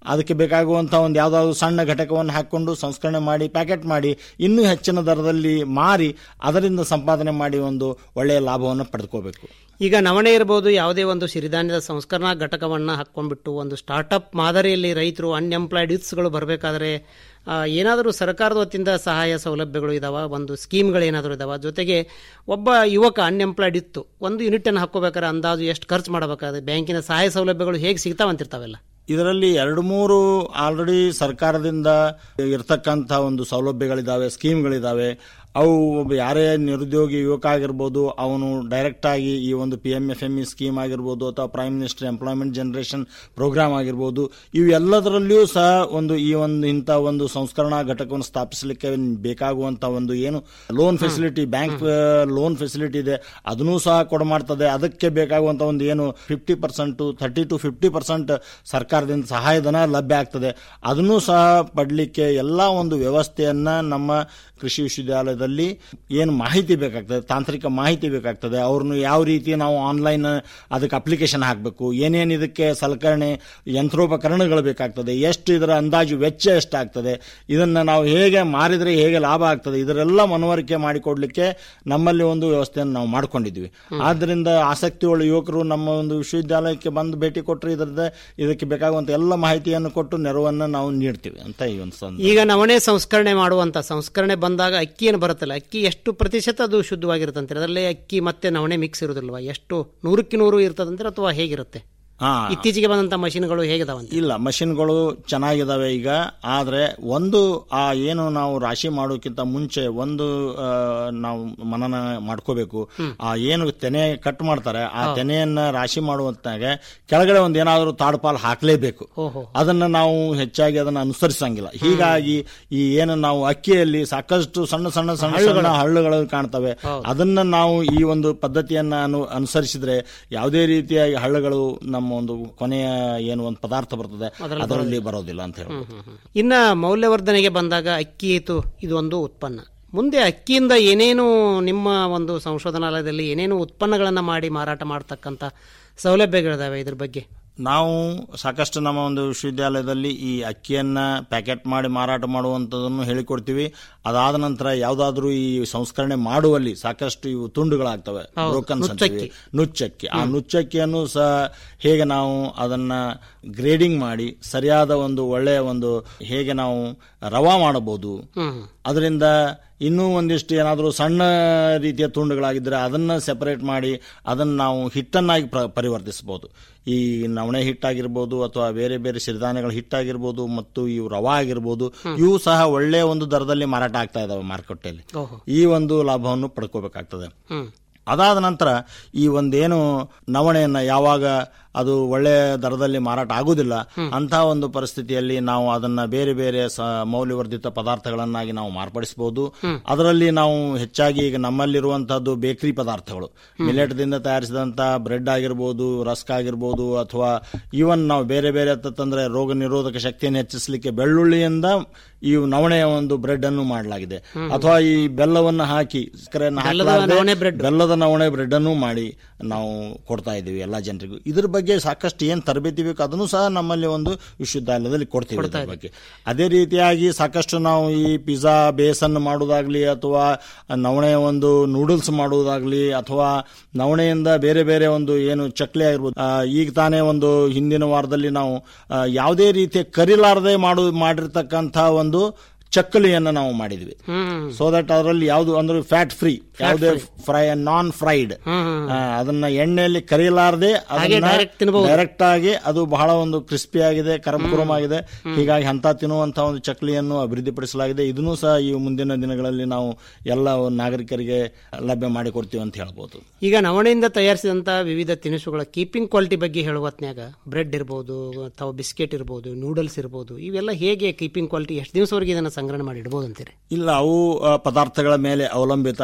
ಅದಕ್ಕೆ ಬೇಕಾಗುವಂಥ ಒಂದು ಯಾವುದಾದ್ರು ಸಣ್ಣ ಘಟಕವನ್ನು ಹಾಕ್ಕೊಂಡು ಸಂಸ್ಕರಣೆ ಮಾಡಿ ಪ್ಯಾಕೆಟ್ ಮಾಡಿ ಇನ್ನೂ ಹೆಚ್ಚಿನ ದರದಲ್ಲಿ ಮಾರಿ ಅದರಿಂದ ಸಂಪಾದನೆ ಮಾಡಿ ಒಂದು ಒಳ್ಳೆಯ ಲಾಭವನ್ನು ಪಡೆದುಕೋಬೇಕು ಈಗ ನವಣೆ ಇರಬಹುದು ಯಾವುದೇ ಒಂದು ಸಿರಿಧಾನ್ಯದ ಸಂಸ್ಕರಣಾ ಘಟಕವನ್ನು ಹಾಕೊಂಡ್ಬಿಟ್ಟು ಒಂದು ಸ್ಟಾರ್ಟ್ಅಪ್ ಮಾದರಿಯಲ್ಲಿ ರೈತರು ಅನ್ಎಂಪ್ಲಾಯ್ಡ್ ಯೂತ್ಸ್ಗಳು ಬರಬೇಕಾದ್ರೆ ಏನಾದರೂ ಸರ್ಕಾರದ ವತಿಯಿಂದ ಸಹಾಯ ಸೌಲಭ್ಯಗಳು ಇದಾವ ಒಂದು ಸ್ಕೀಮ್ಗಳು ಏನಾದರೂ ಇದಾವ ಜೊತೆಗೆ ಒಬ್ಬ ಯುವಕ ಅನ್ಎಂಪ್ಲಾಯ್ಡ್ ಇತ್ತು ಒಂದು ಯೂನಿಟನ್ನು ಹಾಕೋಬೇಕಾದ್ರೆ ಅಂದಾಜು ಎಷ್ಟು ಖರ್ಚು ಮಾಡಬೇಕಾದ್ರೆ ಬ್ಯಾಂಕಿನ ಸಹಾಯ ಸೌಲಭ್ಯಗಳು ಹೇಗೆ ಸಿಗ್ತಾವಂತಿರ್ತಾವೆಲ್ಲ ಇದರಲ್ಲಿ ಎರಡು ಮೂರು ಆಲ್ರೆಡಿ ಸರ್ಕಾರದಿಂದ ಇರತಕ್ಕಂಥ ಒಂದು ಸೌಲಭ್ಯಗಳಿದ್ದಾವೆ ಸ್ಕೀಮ್ಗಳಿದ್ದಾವೆ ಅವು ಒಬ್ಬ ಯಾರೇ ನಿರುದ್ಯೋಗಿ ಯುವಕ ಆಗಿರ್ಬೋದು ಅವನು ಡೈರೆಕ್ಟ್ ಆಗಿ ಈ ಒಂದು P M F M E scheme ಆಗಿರ್ಬೋದು ಅಥವಾ prime minister employment generation programme ಆಗಿರ್ಬೋದು ಇವೆಲ್ಲದರಲ್ಲಿಯೂ ಸಹ ಒಂದು ಈ ಒಂದು ಇಂಥ ಒಂದು ಸಂಸ್ಕರಣಾ ಘಟಕವನ್ನು ಸ್ಥಾಪಿಸಲಿಕ್ಕೆ ಬೇಕಾಗುವಂಥ ಒಂದು ಏನು loan facility bank loan facility ಇದೆ ಅದನ್ನೂ ಸಹ ಕೊಡಮಾಡ್ತದೆ ಅದಕ್ಕೆ ಬೇಕಾಗುವಂಥ ಒಂದು ಏನು fifty percent thirty to fifty percent ಸರ್ಕಾರದಿಂದ ಸಹಾಯಧನ ಲಭ್ಯ ಆಗ್ತದೆ ಅದನ್ನೂ ಸಹ ಪಡಲಿಕ್ಕೆ ಎಲ್ಲ ಒಂದು ವ್ಯವಸ್ಥೆಯನ್ನ ನಮ್ಮ ಕೃಷಿ ವಿಶ್ವವಿದ್ಯಾಲಯದಲ್ಲಿ ಏನು ಮಾಹಿತಿ ಬೇಕಾಗ್ತದೆ ತಾಂತ್ರಿಕ ಮಾಹಿತಿ ಬೇಕಾಗ್ತದೆ ಅವ್ರನ್ನು ಯಾವ ರೀತಿ ನಾವು ಆನ್ಲೈನ್ ಅದಕ್ಕೆ ಅಪ್ಲಿಕೇಶನ್ ಹಾಕಬೇಕು ಏನೇನು ಇದಕ್ಕೆ ಸಲಕರಣೆ ಯಂತ್ರೋಪಕರಣಗಳು ಬೇಕಾಗ್ತದೆ ಎಷ್ಟು ಇದರ ಅಂದಾಜು ವೆಚ್ಚ ಎಷ್ಟಾಗ್ತದೆ ಇದನ್ನು ನಾವು ಹೇಗೆ ಮಾರಿದರೆ ಹೇಗೆ ಲಾಭ ಆಗ್ತದೆ ಇದರೆಲ್ಲ ಮನವರಿಕೆ ಮಾಡಿಕೊಡ್ಲಿಕ್ಕೆ ನಮ್ಮಲ್ಲಿ ಒಂದು ವ್ಯವಸ್ಥೆಯನ್ನು ನಾವು ಮಾಡ್ಕೊಂಡಿದ್ವಿ ಆದ್ದರಿಂದ ಆಸಕ್ತಿಯುಳ್ಳ ಯುವಕರು ನಮ್ಮ ಒಂದು ವಿಶ್ವವಿದ್ಯಾಲಯಕ್ಕೆ ಬಂದು ಭೇಟಿ ಕೊಟ್ಟರೆ ಇದರದ ಇದಕ್ಕೆ ಬೇಕಾಗುವಂತ ಎಲ್ಲ ಮಾಹಿತಿಯನ್ನು ಕೊಟ್ಟು ನೆರವನ್ನು ನಾವು ನೀಡ್ತೀವಿ ಅಂತ ಈ ಒಂದು ಸಂದರ್ಭ ಈಗ ನವಣೆ ಸಂಸ್ಕರಣೆ ಮಾಡುವಂತ ಸಂಸ್ಕರಣೆ ಬಂದಾಗ ಅಕ್ಕಿ ಏನು ಬರುತ್ತಲ್ಲ ಅಕ್ಕಿ ಎಷ್ಟು ಪ್ರತಿಶತ ಅದು ಶುದ್ಧವಾಗಿರುತ್ತಂತೆ ಅದರಲ್ಲಿ ಅಕ್ಕಿ ಮತ್ತೆ ನವಣೆ ಮಿಕ್ಸ್ ಇರುವುದಿಲ್ವಾ ಎಷ್ಟು ನೂರಕ್ಕೆ ನೂರು ಇರ್ತದಂದ್ರೆ ಅಥವಾ ಹೇಗಿರುತ್ತೆ ಹಾ ಇತ್ತೀಚೆಗೆ ಬಂದಂತ ಮಷಿನ್ಗಳು ಹೇಗಿದಾವಂತೆ ಇಲ್ಲ ಮಷಿನ್ಗಳು ಚೆನ್ನಾಗಿದ್ದಾವೆ ಈಗ ಆದರೆ ಒಂದು ಆ ಏನು ನಾವು ರಾಶಿ ಮಾಡೋಕ್ಕಿಂತ ಮುಂಚೆ ಒಂದು ಆ, ನಾವು ಮನನ ಮಾಡ್ಕೋಬೇಕು ಆ ಏನು ತೆನೆ ಕಟ್ ಮಾಡ್ತಾರೆ ಆ ತೆನೆಯನ್ನ ರಾಶಿ ಮಾಡುವಂತಾಗ ಕೆಳಗಡೆ ಒಂದು ಏನಾದರೂ ತಾಡ್ಪಾಲ್ ಹಾಕಲೇಬೇಕು ಓಹೋ ಅದನ್ನ ನಾವು ಹೆಚ್ಚಾಗಿ ಅದನ್ನ ಅನುಸರಿಸಂಗಿಲ್ಲ ಹೀಗಾಗಿ ಈ ಏನು ನಾವು ಅಕ್ಕಿಯಲ್ಲಿ ಸಾಕಷ್ಟು ಸಣ್ಣ ಸಣ್ಣ ಸಣ್ಣ ಸಣ್ಣ ಹಳ್ಳುಗಳು ಕಾಣ್ತವೆ ಅದನ್ನ ನಾವು ಈ ಒಂದು ಪದ್ಧತಿಯನ್ನ ಅನು ಅನುಸರಿಸಿದ್ರೆ ಯಾವುದೇ ರೀತಿಯಾಗಿ ಹಳ್ಳುಗಳು ನಮ್ಮ ಒಂದು ಕೊನೆಯ ಏನು ಒಂದು ಪದಾರ್ಥ ಬರ್ತದೆ ಅದರಲ್ಲಿ ಬರೋದಿಲ್ಲ ಅಂತ ಹೇಳಿ ಇನ್ನ ಮೌಲ್ಯವರ್ಧನೆಗೆ ಬಂದಾಗ ಅಕ್ಕಿ ಇದು ಇದು ಒಂದು ಉತ್ಪನ್ನ ಮುಂದೆ ಅಕ್ಕಿಯಿಂದ ಏನೇನು ನಿಮ್ಮ ಒಂದು ಸಂಶೋಧನಾಲಯದಲ್ಲಿ ಏನೇನು ಉತ್ಪನ್ನಗಳನ್ನು ಮಾಡಿ ಮಾರಾಟ ಮಾಡತಕ್ಕಂಥ ಸೌಲಭ್ಯಗಳಿದಾವೆ ಇದ್ರ ಬಗ್ಗೆ ನಾವು ಸಾಕಷ್ಟು ನಮ್ಮ ಒಂದು ವಿಶ್ವವಿದ್ಯಾಲಯದಲ್ಲಿ ಈ ಅಕ್ಕಿಯನ್ನ ಪ್ಯಾಕೆಟ್ ಮಾಡಿ ಮಾರಾಟ ಮಾಡುವಂಥದ್ದನ್ನು ಹೇಳಿಕೊಡ್ತೀವಿ ಅದಾದ ನಂತರ ಯಾವುದಾದ್ರೂ ಈ ಸಂಸ್ಕರಣೆ ಮಾಡುವಲ್ಲಿ ಸಾಕಷ್ಟು ಇವು ತುಂಡುಗಳಾಗ್ತವೆ ಬ್ರೋಕನ್ಸ್ ಅಂತೀವಿ ನುಚ್ಚಕ್ಕಿ ಆ ನುಚ್ಚಕ್ಕಿಯನ್ನು ಸಹ ಹೇಗೆ ನಾವು ಅದನ್ನ ಗ್ರೇಡಿಂಗ್ ಮಾಡಿ ಸರಿಯಾದ ಒಂದು ಒಳ್ಳೆಯ ಒಂದು ಹೇಗೆ ನಾವು ರವಾ ಮಾಡಬಹುದು ಅದರಿಂದ ಇನ್ನೂ ಒಂದಿಷ್ಟು ಏನಾದರೂ ಸಣ್ಣ ರೀತಿಯ ತುಂಡುಗಳಾಗಿದ್ದರೆ ಅದನ್ನು ಸೆಪರೇಟ್ ಮಾಡಿ ಅದನ್ನು ನಾವು ಹಿಟ್ಟನ್ನಾಗಿ ಪ್ರ- ಪರಿವರ್ತಿಸಬಹುದು ಈ ನವಣೆ ಹಿಟ್ಟಾಗಿರ್ಬೋದು ಅಥವಾ ಬೇರೆ ಬೇರೆ ಸಿರಿಧಾನ್ಯಗಳ ಹಿಟ್ಟಾಗಿರ್ಬೋದು ಮತ್ತು ಇವು ರವಾ ಆಗಿರ್ಬೋದು ಇವು ಸಹ ಒಳ್ಳೆಯ ಒಂದು ದರದಲ್ಲಿ ಮಾರಾಟ ಆಗ್ತಾ ಇದಾವೆ ಮಾರುಕಟ್ಟೆಯಲ್ಲಿ ಓಹೋ ಈ ಒಂದು ಲಾಭವನ್ನು ಪಡ್ಕೋಬೇಕಾಗ್ತದೆ ಹ್ಮ್ ಅದಾದ ನಂತರ ಈ ಒಂದೇನು ನವಣೆಯನ್ನ ಯಾವಾಗ ಅದು ಒಳ್ಳೆಯ ದರದಲ್ಲಿ ಮಾರಾಟ ಆಗುವುದಿಲ್ಲ ಅಂತ ಒಂದು ಪರಿಸ್ಥಿತಿಯಲ್ಲಿ ನಾವು ಅದನ್ನ ಬೇರೆ ಬೇರೆ ಸ- ಮೌಲ್ಯವರ್ಧಿತ ಪದಾರ್ಥಗಳನ್ನಾಗಿ ನಾವು ಮಾರ್ಪಡಿಸಬಹುದು ಅದರಲ್ಲಿ ನಾವು ಹೆಚ್ಚಾಗಿ ಈಗ ನಮ್ಮಲ್ಲಿರುವಂತಹದ್ದು ಬೇಕರಿ ಪದಾರ್ಥಗಳು ಮಿಲೆಟ್ ದಿಂದ ತಯಾರಿಸಿದಂತ ಬ್ರೆಡ್ ಆಗಿರ್ಬೋದು ರಸ್ಕ್ ಆಗಿರ್ಬೋದು ಅಥವಾ ಈವನ್ ನಾವು ಬೇರೆ ಬೇರೆ ತಂದ್ರೆ ರೋಗ ನಿರೋಧಕ ಶಕ್ತಿಯನ್ನು ಹೆಚ್ಚಿಸಲಿಕ್ಕೆ ಬೆಳ್ಳುಳ್ಳಿಯಿಂದ ಈ ನವಣೆಯ ಒಂದು ಬ್ರೆಡ್ ಅನ್ನು ಮಾಡಲಾಗಿದೆ ಅಥವಾ ಈ ಬೆಲ್ಲವನ್ನು ಹಾಕಿ ಸಕ್ಕರೆಯನ್ನು ಹಾಕಲಾರದೆ ನವಣೆ bread. ಬೆಲ್ಲದ ನವಣೆ ಬ್ರೆಡ್ ಅನ್ನು ಮಾಡಿ ನಾವು ಕೊಡ್ತಾ ಇದ್ದೀವಿ ಎಲ್ಲಾ ಜನರಿಗೂ ಇದ್ರ ಬಗ್ಗೆ ಸಾಕಷ್ಟು ಏನ್ ತರಬೇತಿ ಬೇಕು ಅದನ್ನು ಸಹ ನಮ್ಮಲ್ಲಿ ಒಂದು ವಿಶ್ವವಿದ್ಯಾಲಯದಲ್ಲಿ ಕೊಡ್ತೀವಿ ಇದ್ರ ಬಗ್ಗೆ ಅದೇ ರೀತಿಯಾಗಿ ಸಾಕಷ್ಟು ನಾವು ಈ ಪಿಜ್ಜಾ ಬೇಸನ್ ಮಾಡುವುದಾಗ್ಲಿ ಅಥವಾ ನವಣೆಯ ಒಂದು ನೂಡಲ್ಸ್ ಮಾಡುವುದಾಗ್ಲಿ ಅಥವಾ ನವಣೆಯಿಂದ ಬೇರೆ ಬೇರೆ ಒಂದು ಏನು ಚಕ್ಲಿ ಆಗಿರ್ಬೋದು ಆ, ಈಗ ತಾನೇ ಒಂದು ಹಿಂದಿನ ವಾರದಲ್ಲಿ ನಾವು ಆ, ಯಾವುದೇ ರೀತಿಯ ಕರಿಲಾರದೆ ಮಾಡು ಮಾಡಿರ್ತಕ್ಕಂಥ ಒಂದು ಚಕ್ಕಲಿಯನ್ನು ನಾವು ಮಾಡಿದ್ವಿ ಹ್ಮ್ ಸೊ ದಟ್ ಅದರಲ್ಲಿ ಯಾವುದು ಅಂದ್ರೆ ಫ್ಯಾಟ್ ಫ್ರೀ ಯಾವುದೇ ಫ್ರೈ ನಾನ್ ಫ್ರೈಡ್ ಅದನ್ನ ಎಣ್ಣೆಯಲ್ಲಿ ಕರಿಯಲಾರದೆ direct ತಿನ್ಬಹುದು. ಡೈರೆಕ್ಟ್ ಆಗಿ ಅದು ಬಹಳ ಒಂದು ಕ್ರಿಸ್ಪಿ ಆಗಿದೆ ಕರಮ್ ಆಗಿದೆ ಹೀಗಾಗಿ ಅಂತ ತಿನ್ನುವಂತಹ ಒಂದು ಚಕ್ಲಿಯನ್ನು ಅಭಿವೃದ್ಧಿಪಡಿಸಲಾಗಿದೆ ಇದನ್ನು ಸಹ ಈ ಮುಂದಿನ ದಿನಗಳಲ್ಲಿ ನಾವು ಎಲ್ಲ ನಾಗರಿಕರಿಗೆ ಲಭ್ಯ ಮಾಡಿಕೊಡ್ತೀವಿ ಅಂತ ಹೇಳ್ಬೋದು ಈಗ ನವಣೆಯಿಂದ ತಯಾರಿಸಿದಂತ ವಿವಿಧ ತಿನಿಸುಗಳ ಕೀಪಿಂಗ್ ಕ್ವಾಲಿಟಿ ಬಗ್ಗೆ ಹೇಳುವ ಹೊತ್ನ್ಯಾಗ ಬ್ರೆಡ್ ಇರ್ಬೋದು ಅಥವಾ ಬಿಸ್ಕೆಟ್ ಇರ್ಬೋದು ನೂಡಲ್ಸ್ ಇರ್ಬೋದು ಇವೆಲ್ಲ ಹೇಗೆ ಕೀಪಿಂಗ್ ಕ್ವಾಲಿಟಿ ಎಷ್ಟು ದಿವಸವರೆಗೆ ಇದನ್ನ ಸಂಗ್ರಹಣೆ ಮಾಡಿ ಇಡ್ಬೋದು ಅಂತೀರಿ ಇಲ್ಲ ಅವು ಆ, ಪದಾರ್ಥಗಳ ಮೇಲೆ ಅವಲಂಬಿತ ಆಗಿರ್ತವೆ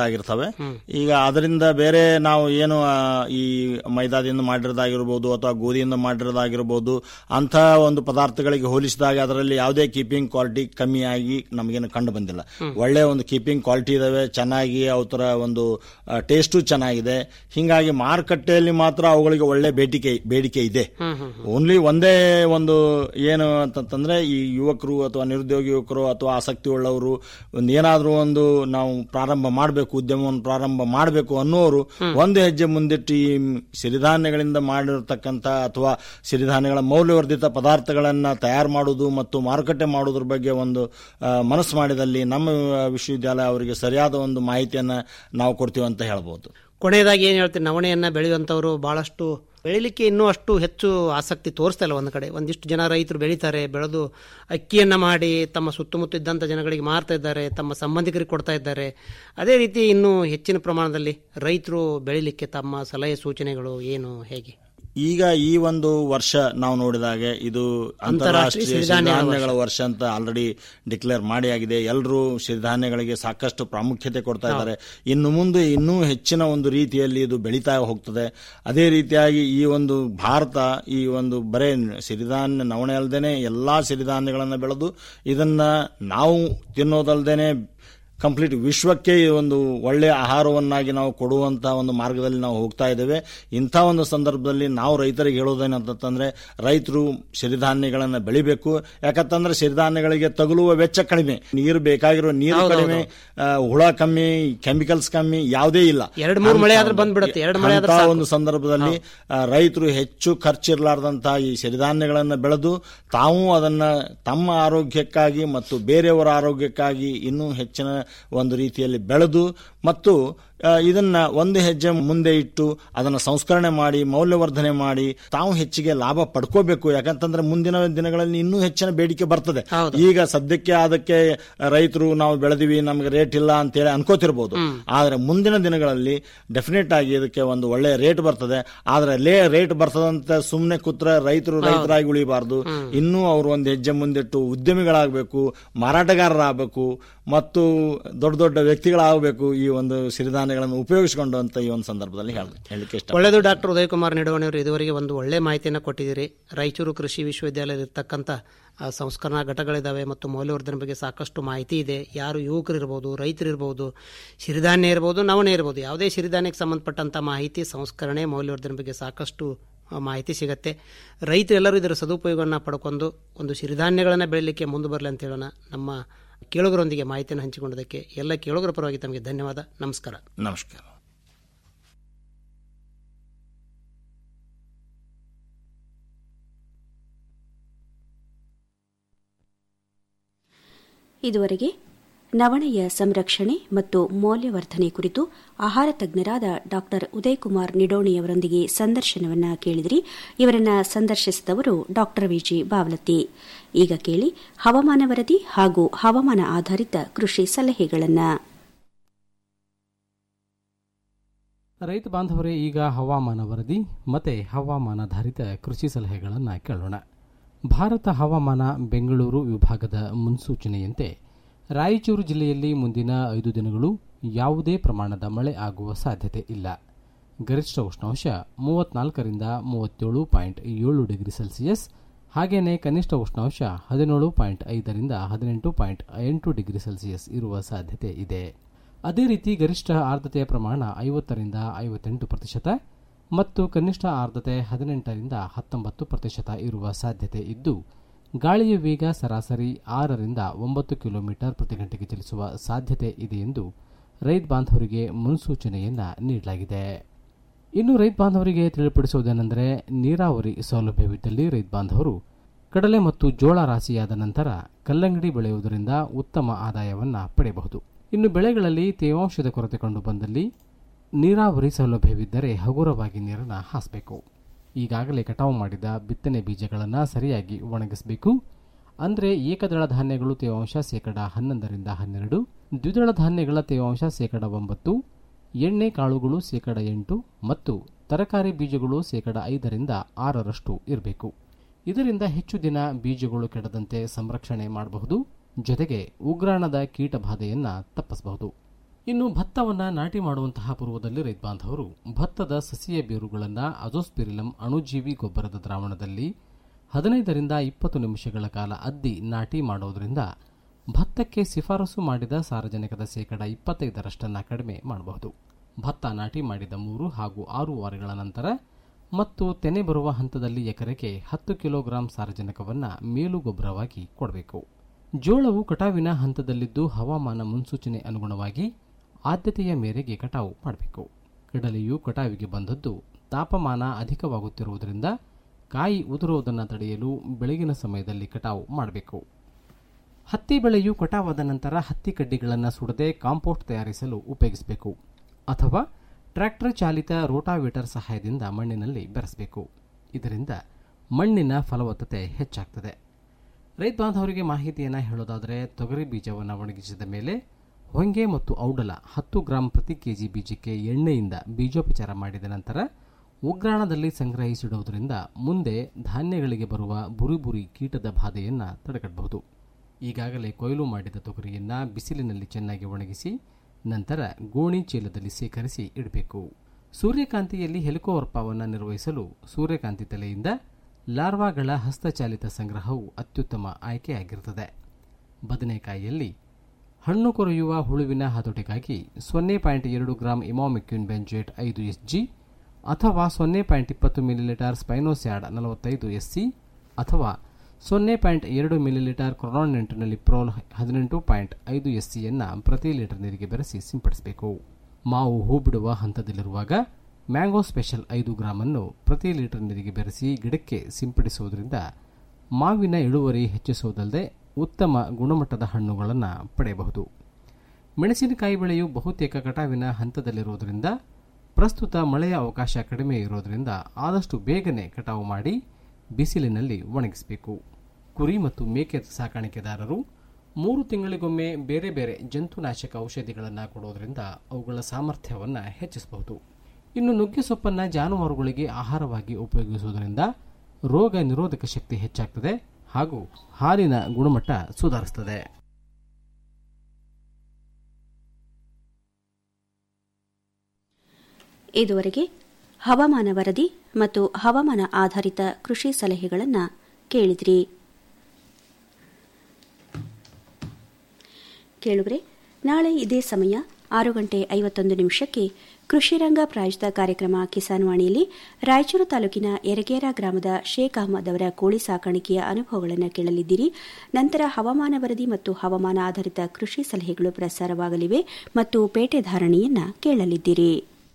ಇರ್ತವೆ ಈಗ ಅದರಿಂದ ಬೇರೆ ನಾವು ಏನು ಆ, ಈ ಮೈದಾದಿಂದ ಮಾಡಿರೋದಾಗಿರ್ಬೋದು ಅಥವಾ ಗೋಧಿಯಿಂದ ಮಾಡಿರೋದಾಗಿರ್ಬೋದು ಅಂಥ ಒಂದು ಪದಾರ್ಥಗಳಿಗೆ ಹೋಲಿಸಿದಾಗ ಅದರಲ್ಲಿ ಯಾವುದೇ ಕೀಪಿಂಗ್ ಕ್ವಾಲಿಟಿ ಕಮ್ಮಿ ಆಗಿ ನಮಗೇನು ಕಂಡು ಬಂದಿಲ್ಲ ಒಳ್ಳೆ ಒಂದು ಕೀಪಿಂಗ್ ಕ್ವಾಲಿಟಿ ಇದಾವೆ ಚೆನ್ನಾಗಿ ಅವತರ ಒಂದು ಟೇಸ್ಟು ಚೆನ್ನಾಗಿದೆ ಹಿಂಗಾಗಿ ಮಾರುಕಟ್ಟೆಯಲ್ಲಿ ಮಾತ್ರ ಅವುಗಳಿಗೆ ಒಳ್ಳೆ ಬೇಡಿಕೆ ಬೇಡಿಕೆ ಇದೆ ಓನ್ಲಿ ಒಂದೇ ಒಂದು ಏನು ಅಂತಂತಂದ್ರೆ ಈ ಯುವಕರು ಅಥವಾ ನಿರುದ್ಯೋಗಿ ಯುವಕರು ಅಥವಾ ಆಸಕ್ತಿ ಉಳ್ಳವರು ಒಂದು ಏನಾದರೂ ಒಂದು ನಾವು ಪ್ರಾರಂಭ ಮಾಡಬೇಕು ಉದ್ಯಮವನ್ನು ಪ್ರಾರಂಭ ಮಾಡಬೇಕು ಅನ್ನೋರು ಒಂದು ಹೆಜ್ಜೆ ಮುಂದಿಟ್ಟು ಈ ಸಿರಿಧಾನ್ಯಗಳಿಂದ ಮಾಡಿರತಕ್ಕಂಥ ಅಥವಾ ಸಿರಿಧಾನ್ಯಗಳ ಮೌಲ್ಯವರ್ಧಿತ ಪದಾರ್ಥಗಳನ್ನು ತಯಾರು ಮಾಡುವುದು ಮತ್ತು ಮಾರುಕಟ್ಟೆ ಮಾಡುವುದ್ರ ಬಗ್ಗೆ ಒಂದು ಆ, ಮನಸ್ಸು ಮಾಡಿದಲ್ಲಿ ನಮ್ಮ ವಿಶ್ವವಿದ್ಯಾಲಯ ಅವರಿಗೆ ಸರಿಯಾದ ಒಂದು ಮಾಹಿತಿಯನ್ನು ನಾವು ಕೊಡ್ತೀವಿ ಅಂತ ಹೇಳ್ಬೋದು ಕೊನೆಯದಾಗಿ ಏನು ಹೇಳ್ತೀನಿ ನವಣೆಯನ್ನ ಬೆಳೆಯುವಂಥವ್ರು ಬಹಳಷ್ಟು ಬೆಳಿಲಿಕ್ಕೆ ಇನ್ನೂ ಅಷ್ಟು ಹೆಚ್ಚು ಆಸಕ್ತಿ ತೋರಿಸ್ತಾ ಇಲ್ಲ ಒಂದು ಕಡೆ ಒಂದಿಷ್ಟು ಜನ ರೈತರು ಬೆಳೀತಾರೆ ಬೆಳೆದು ಅಕ್ಕಿಯನ್ನ ಮಾಡಿ ತಮ್ಮ ಸುತ್ತಮುತ್ತ ಇದ್ದಂಥ ಜನಗಳಿಗೆ ಮಾರ್ತಾ ಇದ್ದಾರೆ ತಮ್ಮ ಸಂಬಂಧಿಕರಿಗೆ ಕೊಡ್ತಾ ಇದ್ದಾರೆ ಅದೇ ರೀತಿ ಇನ್ನೂ ಹೆಚ್ಚಿನ ಪ್ರಮಾಣದಲ್ಲಿ ರೈತರು ಬೆಳಿಲಿಕ್ಕೆ ತಮ್ಮ ಸಲಹೆ ಸೂಚನೆಗಳು ಏನು ಹೇಗೆ ಈಗ ಈ ಒಂದು ವರ್ಷ ನಾವು ನೋಡಿದಾಗ ಇದು ಅಂತಾರಾಷ್ಟ್ರೀಯ ಅಂತಾರಾಷ್ಟ್ರೀಯ ಸಿರಿಧಾನ್ಯಗಳ ಸಿರಿಧಾನ್ಯಗಳ ವರ್ಷ ಅಂತ ಆಲ್ರೆಡಿ ಡಿಕ್ಲೇರ್ ಮಾಡಿ ಆಗಿದೆ ಎಲ್ಲರೂ ಸಿರಿಧಾನ್ಯಗಳಿಗೆ ಸಾಕಷ್ಟು ಪ್ರಾಮುಖ್ಯತೆ ಕೊಡ್ತಾ ಇದ್ದಾರೆ ಇನ್ನು ಮುಂದೆ ಇನ್ನೂ ಹೆಚ್ಚಿನ ಒಂದು ರೀತಿಯಲ್ಲಿ ಇದು ಬೆಳೀತಾ ಹೋಗ್ತದೆ ಅದೇ ರೀತಿಯಾಗಿ ಈ ಒಂದು ಭಾರತ ಈ ಒಂದು ಬರೇ ಸಿರಿಧಾನ್ಯ ನವಣೆ ಅಲ್ಲದೇನೆ ಎಲ್ಲಾ ಸಿರಿಧಾನ್ಯಗಳನ್ನು ಬೆಳೆದು ಇದನ್ನ ನಾವು ತಿನ್ನೋದಲ್ದೇನೆ ಕಂಪ್ಲೀಟ್ ವಿಶ್ವಕ್ಕೆ ಈ ಒಂದು ಒಳ್ಳೆಯ ಆಹಾರವನ್ನಾಗಿ ನಾವು ಕೊಡುವಂತಹ ಒಂದು ಮಾರ್ಗದಲ್ಲಿ ನಾವು ಹೋಗ್ತಾ ಇದ್ದೇವೆ ಇಂಥ ಒಂದು ಸಂದರ್ಭದಲ್ಲಿ ನಾವು ರೈತರಿಗೆ ಹೇಳೋದೇನಂತಂದ್ರೆ ರೈತರು ಸಿರಿಧಾನ್ಯಗಳನ್ನು ಬೆಳಿಬೇಕು ಯಾಕಂತಂದ್ರೆ ಸಿರಿಧಾನ್ಯಗಳಿಗೆ ತಗುಲುವ ವೆಚ್ಚ ಕಡಿಮೆ ನೀರು ಬೇಕಾಗಿರೋ ನೀರು ಕಡಿಮೆ ಆ, ಹುಳ ಕಮ್ಮಿ ಕೆಮಿಕಲ್ಸ್ ಕಮ್ಮಿ ಯಾವುದೇ ಇಲ್ಲ ಎರಡ್ ಮೂರ್ ಮಳೆ ಆದ್ರೆ ಬಂದ್ಬಿಡುತ್ತೆ. ಎರಡ್ ಮಳೆ ಆದ್ರೆ ಅಂಥ ಸಾಕು. ಒಂದು ಸಂದರ್ಭದಲ್ಲಿ ಆ, ರೈತರು ಹೆಚ್ಚು ಖರ್ಚಿರ್ಲಾರ್ದಂತಹ ಈ ಸಿರಿಧಾನ್ಯಗಳನ್ನು ಬೆಳೆದು ತಾವು ಅದನ್ನ ತಮ್ಮ ಆರೋಗ್ಯಕ್ಕಾಗಿ ಮತ್ತು ಬೇರೆಯವರ ಆರೋಗ್ಯಕ್ಕಾಗಿ ಇನ್ನೂ ಹೆಚ್ಚಿನ ಒಂದು ರೀತಿಯಲ್ಲಿ ಬೆಳೆದು ಮತ್ತು ಆ, ಇದನ್ನ ಒಂದು ಹೆಜ್ಜೆ ಮುಂದೆ ಇಟ್ಟು ಅದನ್ನ ಸಂಸ್ಕರಣೆ ಮಾಡಿ ಮೌಲ್ಯವರ್ಧನೆ ಮಾಡಿ ತಾವು ಹೆಚ್ಚಿಗೆ ಲಾಭ ಪಡ್ಕೋಬೇಕು ಯಾಕಂತಂದ್ರೆ ಮುಂದಿನ ದಿನಗಳಲ್ಲಿ ಇನ್ನೂ ಹೆಚ್ಚಿನ ಬೇಡಿಕೆ ಬರ್ತದೆ ಈಗ ಸದ್ಯಕ್ಕೆ ಅದಕ್ಕೆ ರೈತರು ನಾವು ಬೆಳೆದಿವಿ ನಮಗೆ ರೇಟ್ ಇಲ್ಲ ಅಂತೇಳಿ ಅನ್ಕೋತಿರ್ಬೋದು ಆದ್ರೆ ಮುಂದಿನ ದಿನಗಳಲ್ಲಿ ಡೆಫಿನೆಟ್ ಆಗಿ ಇದಕ್ಕೆ ಒಂದು ಒಳ್ಳೆ ರೇಟ್ ಬರ್ತದೆ ಆದ್ರೆ ಲೇ ರೇಟ್ ಬರ್ತದಂತ ಸುಮ್ಮನೆ ಕೂತ್ರೆ ರೈತರು ರೈತರಾಗಿ ಉಳಿಬಾರ್ದು ಇನ್ನೂ ಅವರು ಒಂದು ಹೆಜ್ಜೆ ಮುಂದಿಟ್ಟು ಉದ್ಯಮಿಗಳಾಗಬೇಕು ಮಾರಾಟಗಾರರಾಗಬೇಕು ಮತ್ತು ದೊಡ್ಡ ದೊಡ್ಡ ವ್ಯಕ್ತಿಗಳಾಗಬೇಕು ಈ ಒಂದು ಸಿರಿಧಾನ್ಯಗಳನ್ನು ಉಪಯೋಗಿಸಿಕೊಂಡು ಅಂತ ಈ ಒಂದು ಸಂದರ್ಭದಲ್ಲಿ ಹೇಳ್- ಹೇಳಲಿಕ್ಕೆ ಇಷ್ಟ ಒಳ್ಳೆಯದು ಡಾಕ್ಟರ್ ಉದಯ್ ಕುಮಾರ್ ನಿಡವಣಿಯವರು ಇದುವರೆಗೆ ಒಂದು ಒಳ್ಳೆ ಮಾಹಿತಿಯನ್ನು ಕೊಟ್ಟಿದ್ದೀರಿ ರಾಯಚೂರು ಕೃಷಿ ವಿಶ್ವವಿದ್ಯಾಲಯದಲ್ಲಿ ಇರ್ತಕ್ಕಂಥ ಆ, ಸಂಸ್ಕರಣಾ ಘಟಕಗಳಿದ್ದಾವೆ ಮತ್ತು ಮೌಲ್ಯವರ್ಧನೆ ಬಗ್ಗೆ ಸಾಕಷ್ಟು ಮಾಹಿತಿ ಇದೆ ಯಾರು ಯುವಕರಿರ್ಬೋದು ರೈತರಿರ್ಬೋದು ಸಿರಿಧಾನ್ಯ ಇರ್ಬೋದು ನವಣೆ ಇರ್ಬೋದು ಯಾವುದೇ ಸಿರಿಧಾನ್ಯಕ್ಕೆ ಸಂಬಂಧಪಟ್ಟಂಥ ಮಾಹಿತಿ ಸಂಸ್ಕರಣೆ ಮೌಲ್ಯವರ್ಧನೆ ಬಗ್ಗೆ ಸಾಕಷ್ಟು ಆ, ಮಾಹಿತಿ ಸಿಗತ್ತೆ ರೈತರೆಲ್ಲರೂ ಇದರ ಸದುಪಯೋಗವನ್ನು ಪಡ್ಕೊಂಡು ಒಂದು ಸಿರಿಧಾನ್ಯಗಳನ್ನು ಬೆಳೀಲಿಕ್ಕೆ ಮುಂದೆ ಬರಲಿ ಅಂತ ಹೇಳೋಣ ನಮ್ಮ ಕೇಳುಗರೊಂದಿಗೆ ಮಾಹಿತಿಯನ್ನು ಹಂಚಿಕೊಂಡದಕ್ಕೆ ಎಲ್ಲ ಕೇಳುಗರ ಪರವಾಗಿ ತಮಗೆ ಧನ್ಯವಾದ ನಮಸ್ಕಾರ ನಮಸ್ಕಾರ ಇದುವರೆಗೆ ನವಣೆಯ ಸಂರಕ್ಷಣೆ ಮತ್ತು ಮೌಲ್ಯವರ್ಧನೆ ಕುರಿತು ಆಹಾರ ತಜ್ಞರಾದ ಡಾಕ್ಟರ್ ಉದಯಕುಮಾರ್ ನಿಡೋಣಿಯವರೊಂದಿಗೆ ಸಂದರ್ಶನವನ್ನ ಕೇಳಿದಿರಿ ಇವರನ್ನ ಸಂದರ್ಶಿಸಿದವರು ಡಾಕ್ಟರ್ ವಿಜಿ ಬಾವಲತ್ತಿ ಈಗ ಕೇಳಿ ಹವಾಮಾನ ವರದಿ ಹಾಗೂ ಹವಾಮಾನ ಆಧಾರಿತ ಕೃಷಿ ಸಲಹೆಗಳನ್ನು ರೈತ ಬಾಂಧವರೇ ಈಗ ಹವಾಮಾನ ವರದಿ ಮತ್ತೆ ಹವಾಮಾನಾಧಾರಿತ ಕೃಷಿ ಸಲಹೆಗಳನ್ನು ಕೇಳೋಣ ಭಾರತ ಹವಾಮಾನ ಬೆಂಗಳೂರು ವಿಭಾಗದ ಮುನ್ಸೂಚನೆಯಂತೆ ರಾಯಚೂರು ಜಿಲ್ಲೆಯಲ್ಲಿ ಮುಂದಿನ ಐದು ದಿನಗಳು ಯಾವುದೇ ಪ್ರಮಾಣದ ಮಳೆ ಆಗುವ ಸಾಧ್ಯತೆ ಇಲ್ಲ ಗರಿಷ್ಠ ಉಷ್ಣಾಂಶ ಮೂವತ್ನಾಲ್ಕರಿಂದ ಮೂವತ್ತೇಳು ಪಾಯಿಂಟ್ ಏಳು ಡಿಗ್ರಿ ಸೆಲ್ಸಿಯಸ್ ಹಾಗೆಯೇ ಕನಿಷ್ಠ ಉಷ್ಣಾಂಶ ಹದಿನೇಳು ಪಾಯಿಂಟ್ ಐದರಿಂದ ಹದಿನೆಂಟು ಪಾಯಿಂಟ್ ಎಂಟು ಡಿಗ್ರಿ ಸೆಲ್ಸಿಯಸ್ ಇರುವ ಸಾಧ್ಯತೆ ಇದೆ ಅದೇ ರೀತಿ ಗರಿಷ್ಠ ಆರ್ದ್ರತೆಯ ಪ್ರಮಾಣ ಐವತ್ತರಿಂದ ಐವತ್ತೆಂಟು ಪ್ರತಿಶತ ಮತ್ತು ಕನಿಷ್ಠ ಆರ್ದ್ರತೆ ಹದಿನೆಂಟರಿಂದ ಹತ್ತೊಂಬತ್ತು ಪ್ರತಿಶತ ಇರುವ ಸಾಧ್ಯತೆ ಇದ್ದು ಗಾಳಿಯ ವೇಗ ಸರಾಸರಿ ಆರರಿಂದ ಒಂಬತ್ತು ಕಿಲೋಮೀಟರ್ ಪ್ರತಿ ಗಂಟೆಗೆ ಚಲಿಸುವ ಸಾಧ್ಯತೆ ಇದೆ ಎಂದು ರೈತ ಬಾಂಧವರಿಗೆ ಮುನ್ಸೂಚನೆಯನ್ನ ನೀಡಲಾಗಿದೆ ಇನ್ನು ರೈತ ಬಾಂಧವರಿಗೆ ತಿಳಿಪಡಿಸುವುದೇನೆಂದರೆ ನೀರಾವರಿ ಸೌಲಭ್ಯವಿದ್ದಲ್ಲಿ ರೈತ ಬಾಂಧವರು ಕಡಲೆ ಮತ್ತು ಜೋಳ ರಾಶಿಯಾದ ನಂತರ ಕಲ್ಲಂಗಡಿ ಬೆಳೆಯುವುದರಿಂದ ಉತ್ತಮ ಆದಾಯವನ್ನು ಪಡೆಯಬಹುದು ಇನ್ನು ಬೆಳೆಗಳಲ್ಲಿ ತೇವಾಂಶದ ಕೊರತೆ ಕಂಡು ಬಂದಲ್ಲಿ ನೀರಾವರಿ ಸೌಲಭ್ಯವಿದ್ದರೆ ಹಗುರವಾಗಿ ನೀರನ್ನು ಹಾಸಬೇಕು ಈಗಾಗಲೇ ಕಟಾವು ಮಾಡಿದ ಬಿತ್ತನೆ ಬೀಜಗಳನ್ನು ಸರಿಯಾಗಿ ಒಣಗಿಸಬೇಕು ಅಂದರೆ ಏಕದಳ ಧಾನ್ಯಗಳು ತೇವಾಂಶ ಶೇಕಡ ಹನ್ನೊಂದರಿಂದ ಹನ್ನೆರಡು ದ್ವಿದಳ ಧಾನ್ಯಗಳ ತೇವಾಂಶ ಶೇಕಡ ಒಂಬತ್ತು ಎಣ್ಣೆ ಕಾಳುಗಳು ಶೇಕಡ ಎಂಟು ಮತ್ತು ತರಕಾರಿ ಬೀಜಗಳು ಶೇಕಡ ಐದರಿಂದ ಆರರಷ್ಟು ಇರಬೇಕು ಇದರಿಂದ ಹೆಚ್ಚು ದಿನ ಬೀಜಗಳು ಕೆಡದಂತೆ ಸಂರಕ್ಷಣೆ ಮಾಡಬಹುದು ಜೊತೆಗೆ ಉಗ್ರಾಣದ ಕೀಟ ಬಾಧೆಯನ್ನು ತಪ್ಪಿಸಬಹುದು ಇನ್ನು ಭತ್ತವನ್ನು ನಾಟಿ ಮಾಡುವಂತಹ ಪೂರ್ವದಲ್ಲಿ ರೈತ ಬಾಂಧವರು ಭತ್ತದ ಸಸಿಯ ಬೇರುಗಳನ್ನು ಅಜೋಸ್ಪಿರಿಲಂ ಅಣುಜೀವಿ ಗೊಬ್ಬರದ ದ್ರಾವಣದಲ್ಲಿ ಹದಿನೈದರಿಂದ ಇಪ್ಪತ್ತು ನಿಮಿಷಗಳ ಕಾಲ ಅದ್ದಿ ನಾಟಿ ಮಾಡೋದ್ರಿಂದ ಭತ್ತಕ್ಕೆ ಶಿಫಾರಸು ಮಾಡಿದ ಸಾರಜನಕದ ಶೇಕಡ ಇಪ್ಪತ್ತೈದರಷ್ಟನ್ನು ಕಡಿಮೆ ಮಾಡಬಹುದು ಭತ್ತ ನಾಟಿ ಮಾಡಿದ ಮೂರು ಹಾಗೂ ಆರು ವಾರಗಳ ನಂತರ ಮತ್ತು ತೆನೆ ಬರುವ ಹಂತದಲ್ಲಿ ಎಕರೆಗೆ ಹತ್ತು ಕಿಲೋಗ್ರಾಂ ಸಾರಜನಕವನ್ನು ಮೇಲು ಗೊಬ್ಬರವಾಗಿ ಕೊಡಬೇಕು ಜೋಳವು ಕಟಾವಿನ ಹಂತದಲ್ಲಿದ್ದು ಹವಾಮಾನ ಮುನ್ಸೂಚನೆ ಅನುಗುಣವಾಗಿ ಆದ್ಯತೆಯ ಮೇರೆಗೆ ಕಟಾವು ಮಾಡಬೇಕು ಕಡಲೆಯು ಕಟಾವಿಗೆ ಬಂದದ್ದು ತಾಪಮಾನ ಅಧಿಕವಾಗುತ್ತಿರುವುದರಿಂದ ಕಾಯಿ ಉದುರುವುದನ್ನು ತಡೆಯಲು ಬೆಳಗಿನ ಸಮಯದಲ್ಲಿ ಕಟಾವು ಮಾಡಬೇಕು ಹತ್ತಿ ಬೆಳೆಯು ಕಟಾವಾದ ನಂತರ ಹತ್ತಿ ಕಡ್ಡಿಗಳನ್ನು ಸುಡದೆ ಕಾಂಪೋಸ್ಟ್ ತಯಾರಿಸಲು ಉಪಯೋಗಿಸಬೇಕು ಅಥವಾ ಟ್ರ್ಯಾಕ್ಟರ್ ಚಾಲಿತ ರೋಟಾವೇಟರ್ ಸಹಾಯದಿಂದ ಮಣ್ಣಿನಲ್ಲಿ ಬೆರೆಸಬೇಕು ಇದರಿಂದ ಮಣ್ಣಿನ ಫಲವತ್ತತೆ ಹೆಚ್ಚಾಗ್ತದೆ ರೈತ ಬಾಂಧವರಿಗೆ ಮಾಹಿತಿಯನ್ನು ಹೇಳೋದಾದರೆ ತೊಗರಿ ಬೀಜವನ್ನು ಒಣಗಿಸಿದ ಮೇಲೆ ಹೊಂಗೆ ಮತ್ತು ಔಡಲ ಹತ್ತು ಗ್ರಾಂ ಪ್ರತಿ ಕೆಜಿ ಬೀಜಕ್ಕೆ ಎಣ್ಣೆಯಿಂದ ಬೀಜೋಪಚಾರ ಮಾಡಿದ ನಂತರ ಉಗ್ರಾಣದಲ್ಲಿ ಸಂಗ್ರಹಿಸಿಡುವುದರಿಂದ ಮುಂದೆ ಧಾನ್ಯಗಳಿಗೆ ಬರುವ ಬುರಿ ಬುರಿ ಕೀಟದ ಬಾಧೆಯನ್ನು ತಡೆಗಟ್ಟಬಹುದು ಈಗಾಗಲೇ ಕೊಯ್ಲು ಮಾಡಿದ ತೊಗರಿಯನ್ನು ಬಿಸಿಲಿನಲ್ಲಿ ಚೆನ್ನಾಗಿ ಒಣಗಿಸಿ ನಂತರ ಗೋಣಿ ಚೀಲದಲ್ಲಿ ಸೇಕರಿಸಿ ಇಡಬೇಕು ಸೂರ್ಯಕಾಂತಿಯಲ್ಲಿ ಹೆಲಿಕೋವರ್ಪವನ್ನು ನಿರ್ವಹಿಸಲು ಸೂರ್ಯಕಾಂತಿ ತಲೆಯಿಂದ ಲಾರ್ವಾಗಳ ಹಸ್ತಚಾಲಿತ ಸಂಗ್ರಹವು ಅತ್ಯುತ್ತಮ ಆಯ್ಕೆಯಾಗಿರುತ್ತದೆ ಬದನೆಕಾಯಿಯಲ್ಲಿ ಹಣ್ಣು ಕೊರೆಯುವ ಹುಳುವಿನ ಹತೋಟಿಗಾಗಿ ಸೊನ್ನೆ ಪಾಯಿಂಟ್ ಎರಡು ಗ್ರಾಂ ಇಮಾಮಿಕ್ಯೂನ್ ಬೆಂಜೇಟ್ ಐದು ಎಸ್ ಜಿ ಅಥವಾ ಸೊನ್ನೆ ಪಾಯಿಂಟ್ ಇಪ್ಪತ್ತು ಮಿಲಿಲೀಟರ್ ಸ್ಪೈನೋಸ್ಯಾಡ್ ನಲವತ್ತೈದು ಎಸ್ ಸಿ ಅಥವಾ ಸೊನ್ನೆ ಪಾಯಿಂಟ್ ಎರಡು ಮಿಲಿಲೀಟರ್ ಕ್ರೊನಾನೆಂಟಿನಲ್ಲಿ ಪ್ರೋಲ್ ಹದಿನೆಂಟು ಪಾಯಿಂಟ್ ಐದು ಎಸ್ ಸಿಯನ್ನು ಪ್ರತಿ ಲೀಟರ್ ನೀರಿಗೆ ಬೆರೆಸಿ ಸಿಂಪಡಿಸಬೇಕು ಮಾವು ಹೂ ಬಿಡುವ ಹಂತದಲ್ಲಿರುವಾಗ ಮ್ಯಾಂಗೋ ಸ್ಪೆಷಲ್ ಐದು ಗ್ರಾಮನ್ನು ಪ್ರತಿ ಲೀಟರ್ ನೀರಿಗೆ ಬೆರೆಸಿ ಗಿಡಕ್ಕೆ ಸಿಂಪಡಿಸುವುದರಿಂದ ಮಾವಿನ ಇಳುವರಿ ಹೆಚ್ಚಿಸುವುದಲ್ಲದೆ ಉತ್ತಮ ಗುಣಮಟ್ಟದ ಹಣ್ಣುಗಳನ್ನು ಪಡೆಯಬಹುದು ಮೆಣಸಿನಕಾಯಿ ಬೆಳೆಯು ಬಹುತೇಕ ಕಟಾವಿನ ಹಂತದಲ್ಲಿರುವುದರಿಂದ ಪ್ರಸ್ತುತ ಮಳೆಯ ಅವಕಾಶ ಕಡಿಮೆ ಇರೋದರಿಂದ ಆದಷ್ಟು ಬೇಗನೆ ಕಟಾವು ಮಾಡಿ ಬಿಸಿಲಿನಲ್ಲಿ ಒಣಗಿಸಬೇಕು ಕುರಿ ಮತ್ತು ಮೇಕೆ ಸಾಕಾಣಿಕೆದಾರರು ಮೂರು ತಿಂಗಳಿಗೊಮ್ಮೆ ಬೇರೆ ಬೇರೆ ಜಂತುನಾಶಕ ಔಷಧಿಗಳನ್ನು ಕೊಡೋದ್ರಿಂದ ಅವುಗಳ ಸಾಮರ್ಥ್ಯವನ್ನು ಹೆಚ್ಚಿಸಬಹುದು ಇನ್ನು ನುಗ್ಗೆ ಸೊಪ್ಪನ್ನು ಜಾನುವಾರುಗಳಿಗೆ ಆಹಾರವಾಗಿ ಉಪಯೋಗಿಸುವುದರಿಂದ ರೋಗ ನಿರೋಧಕ ಶಕ್ತಿ ಹೆಚ್ಚಾಗ್ತದೆ ಹಾಗೂ ಹಾಲಿನ ಗುಣಮಟ್ಟ ಸುಧಾರಿಸುತ್ತದೆ ಇದುವರೆಗೆ ಹವಾಮಾನ ವರದಿ ಮತ್ತು ಹವಾಮಾನ ಆಧಾರಿತ ಕೃಷಿ ಸಲಹೆಗಳನ್ನು ಕೇಳಿದ್ರಿ ಕೇಳುವರೆ ನಾಳೆ ಇದೇ ಸಮಯ ಆರು ಗಂಟೆ ಐವತ್ತೊಂದು ನಿಮಿಷಕ್ಕೆ ಕೃಷಿರಂಗ ಪ್ರಾಯೋಜಿತ ಕಾರ್ಯಕ್ರಮ ಕಿಸಾನ್ ವಾಣಿಯಲ್ಲಿ ರಾಯಚೂರು ತಾಲೂಕಿನ ಯರಗೇರ ಗ್ರಾಮದ ಶೇಖ್ ಅಹಮದ್ ಅವರ ಕೋಳಿ ಸಾಕಾಣಿಕೆಯ ಅನುಭವಗಳನ್ನು ಕೇಳಲಿದ್ದೀರಿ ನಂತರ ಹವಾಮಾನ ವರದಿ ಮತ್ತು ಹವಾಮಾನ ಆಧಾರಿತ ಕೃಷಿ ಸಲಹೆಗಳು ಪ್ರಸಾರವಾಗಲಿವೆ ಮತ್ತು ಪೇಟೆ ಧಾರಣೆಯನ್ನ ಕೇಳಲಿದ್ದೀರಿ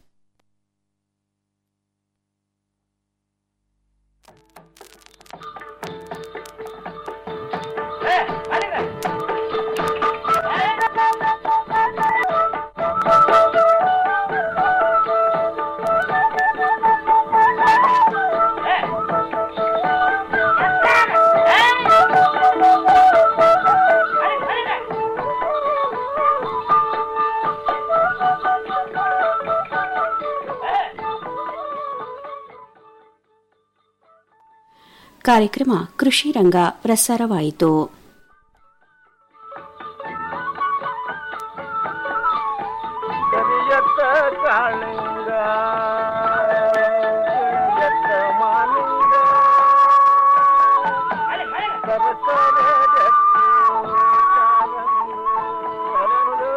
ಕಾರ್ಯಕ್ರಮ ಕೃಷಿ ರಂಗ ಪ್ರಸಾರವಾಯಿತು ಕರಿಯತ್ತ ಕಾಳಿಂಗ ಕರಿಯತ್ತ ಮಾಲಿಂಗ ಸರಸರ ಜಟ್ಟಿ ಕಾಲಂಗ ಹರಳು.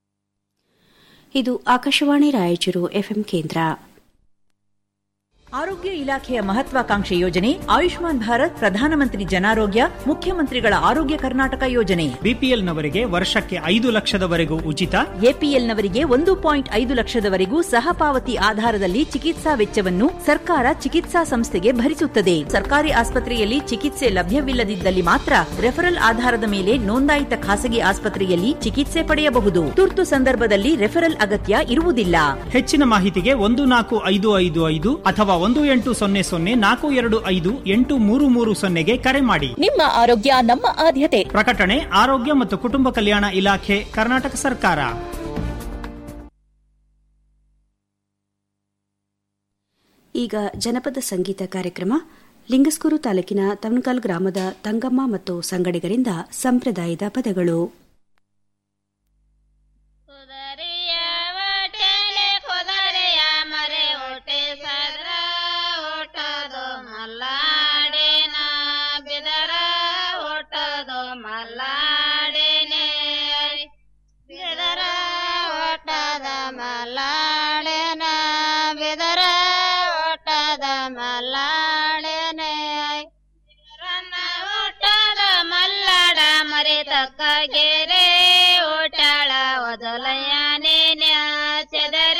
ಇದು ಆಕಾಶವಾಣಿ ರಾಯಚೂರು ಎಫ್ಎಂ ಕೇಂದ್ರ ಆರೋಗ್ಯ ಇಲಾಖೆಯ ಮಹತ್ವಾಕಾಂಕ್ಷೆ ಯೋಜನೆ ಆಯುಷ್ಮಾನ್ ಭಾರತ್ ಪ್ರಧಾನಮಂತ್ರಿ ಜನಾರೋಗ್ಯ ಮುಖ್ಯಮಂತ್ರಿಗಳ ಆರೋಗ್ಯ ಕರ್ನಾಟಕ ಯೋಜನೆ ಬಿಪಿಎಲ್ನವರಿಗೆ ವರ್ಷಕ್ಕೆ ಐದು ಲಕ್ಷದವರೆಗೂ ಉಚಿತ ಎಪಿಎಲ್ನವರಿಗೆ ಒಂದು ಪಾಯಿಂಟ್ ಐದು ಲಕ್ಷದವರೆಗೂ ಸಹಪಾವತಿ ಆಧಾರದಲ್ಲಿ ಚಿಕಿತ್ಸಾ ವೆಚ್ಚವನ್ನು ಸರ್ಕಾರ ಚಿಕಿತ್ಸಾ ಸಂಸ್ಥೆಗೆ ಭರಿಸುತ್ತದೆ ಸರ್ಕಾರಿ ಆಸ್ಪತ್ರೆಯಲ್ಲಿ ಚಿಕಿತ್ಸೆ ಲಭ್ಯವಿಲ್ಲದಿದ್ದಲ್ಲಿ ಮಾತ್ರ ರೆಫರಲ್ ಆಧಾರದ ಮೇಲೆ ನೋಂದಾಯಿತ ಖಾಸಗಿ ಆಸ್ಪತ್ರೆಯಲ್ಲಿ ಚಿಕಿತ್ಸೆ ಪಡೆಯಬಹುದು ತುರ್ತು ಸಂದರ್ಭದಲ್ಲಿ ರೆಫರಲ್ ಅಗತ್ಯ ಇರುವುದಿಲ್ಲ ಹೆಚ್ಚಿನ ಮಾಹಿತಿಗೆ ಒಂದು ನಾಲ್ಕು ಐದು ಐದು ಐದು ಅಥವಾ ಒಂದು ಎಂಟು ಸೊನ್ನೆ ಸೊನ್ನೆ ನಾಲ್ಕು ಎರಡು ಐದು ಎಂಟು ಮೂರು ಮೂರು ಸೊನ್ನೆಗೆ ಕರೆ ಮಾಡಿ ನಿಮ್ಮ ಆರೋಗ್ಯ ನಮ್ಮ ಆದ್ಯತೆ ಪ್ರಕಟಣೆ ಆರೋಗ್ಯ ಮತ್ತು ಕುಟುಂಬ ಕಲ್ಯಾಣ ಇಲಾಖೆ ಕರ್ನಾಟಕ ಸರ್ಕಾರ ಈಗ ಜನಪದ ಸಂಗೀತ ಕಾರ್ಯಕ್ರಮ ಲಿಂಗಸ್ಕೂರು ತಾಲೂಕಿನ ತವನಕಲ್ ಗ್ರಾಮದ ತಂಗಮ್ಮ ಮತ್ತು ಸಂಗಡಿಗರಿಂದ ಸಂಪ್ರದಾಯದ ಪದಗಳು ಮರೆ ಹೊಟ್ಟೆ ಸದ್ರ ಹೊಟ್ಟದು ಮಲ್ಲಾಡೇನ ಬಿದರ ಹೊಟ್ಟದು ಮಲ್ಲಾಡೇನೆ ಬಿದರ ಹೊಟ್ಟದ ಮಲ್ಲಾಡೇನ ಬಿದರ ಹೊಟ್ಟದ ಮಲ್ಲಾಡೇನೆ ರನ್ನ ಹೊಟ್ಟದ ಮಲ್ಲಾಡ ಮರೆ ತಕ್ಕ ಗೆರೆ ಓಟಾಳ ಒದಲಯ್ಯನೇ ಚದರ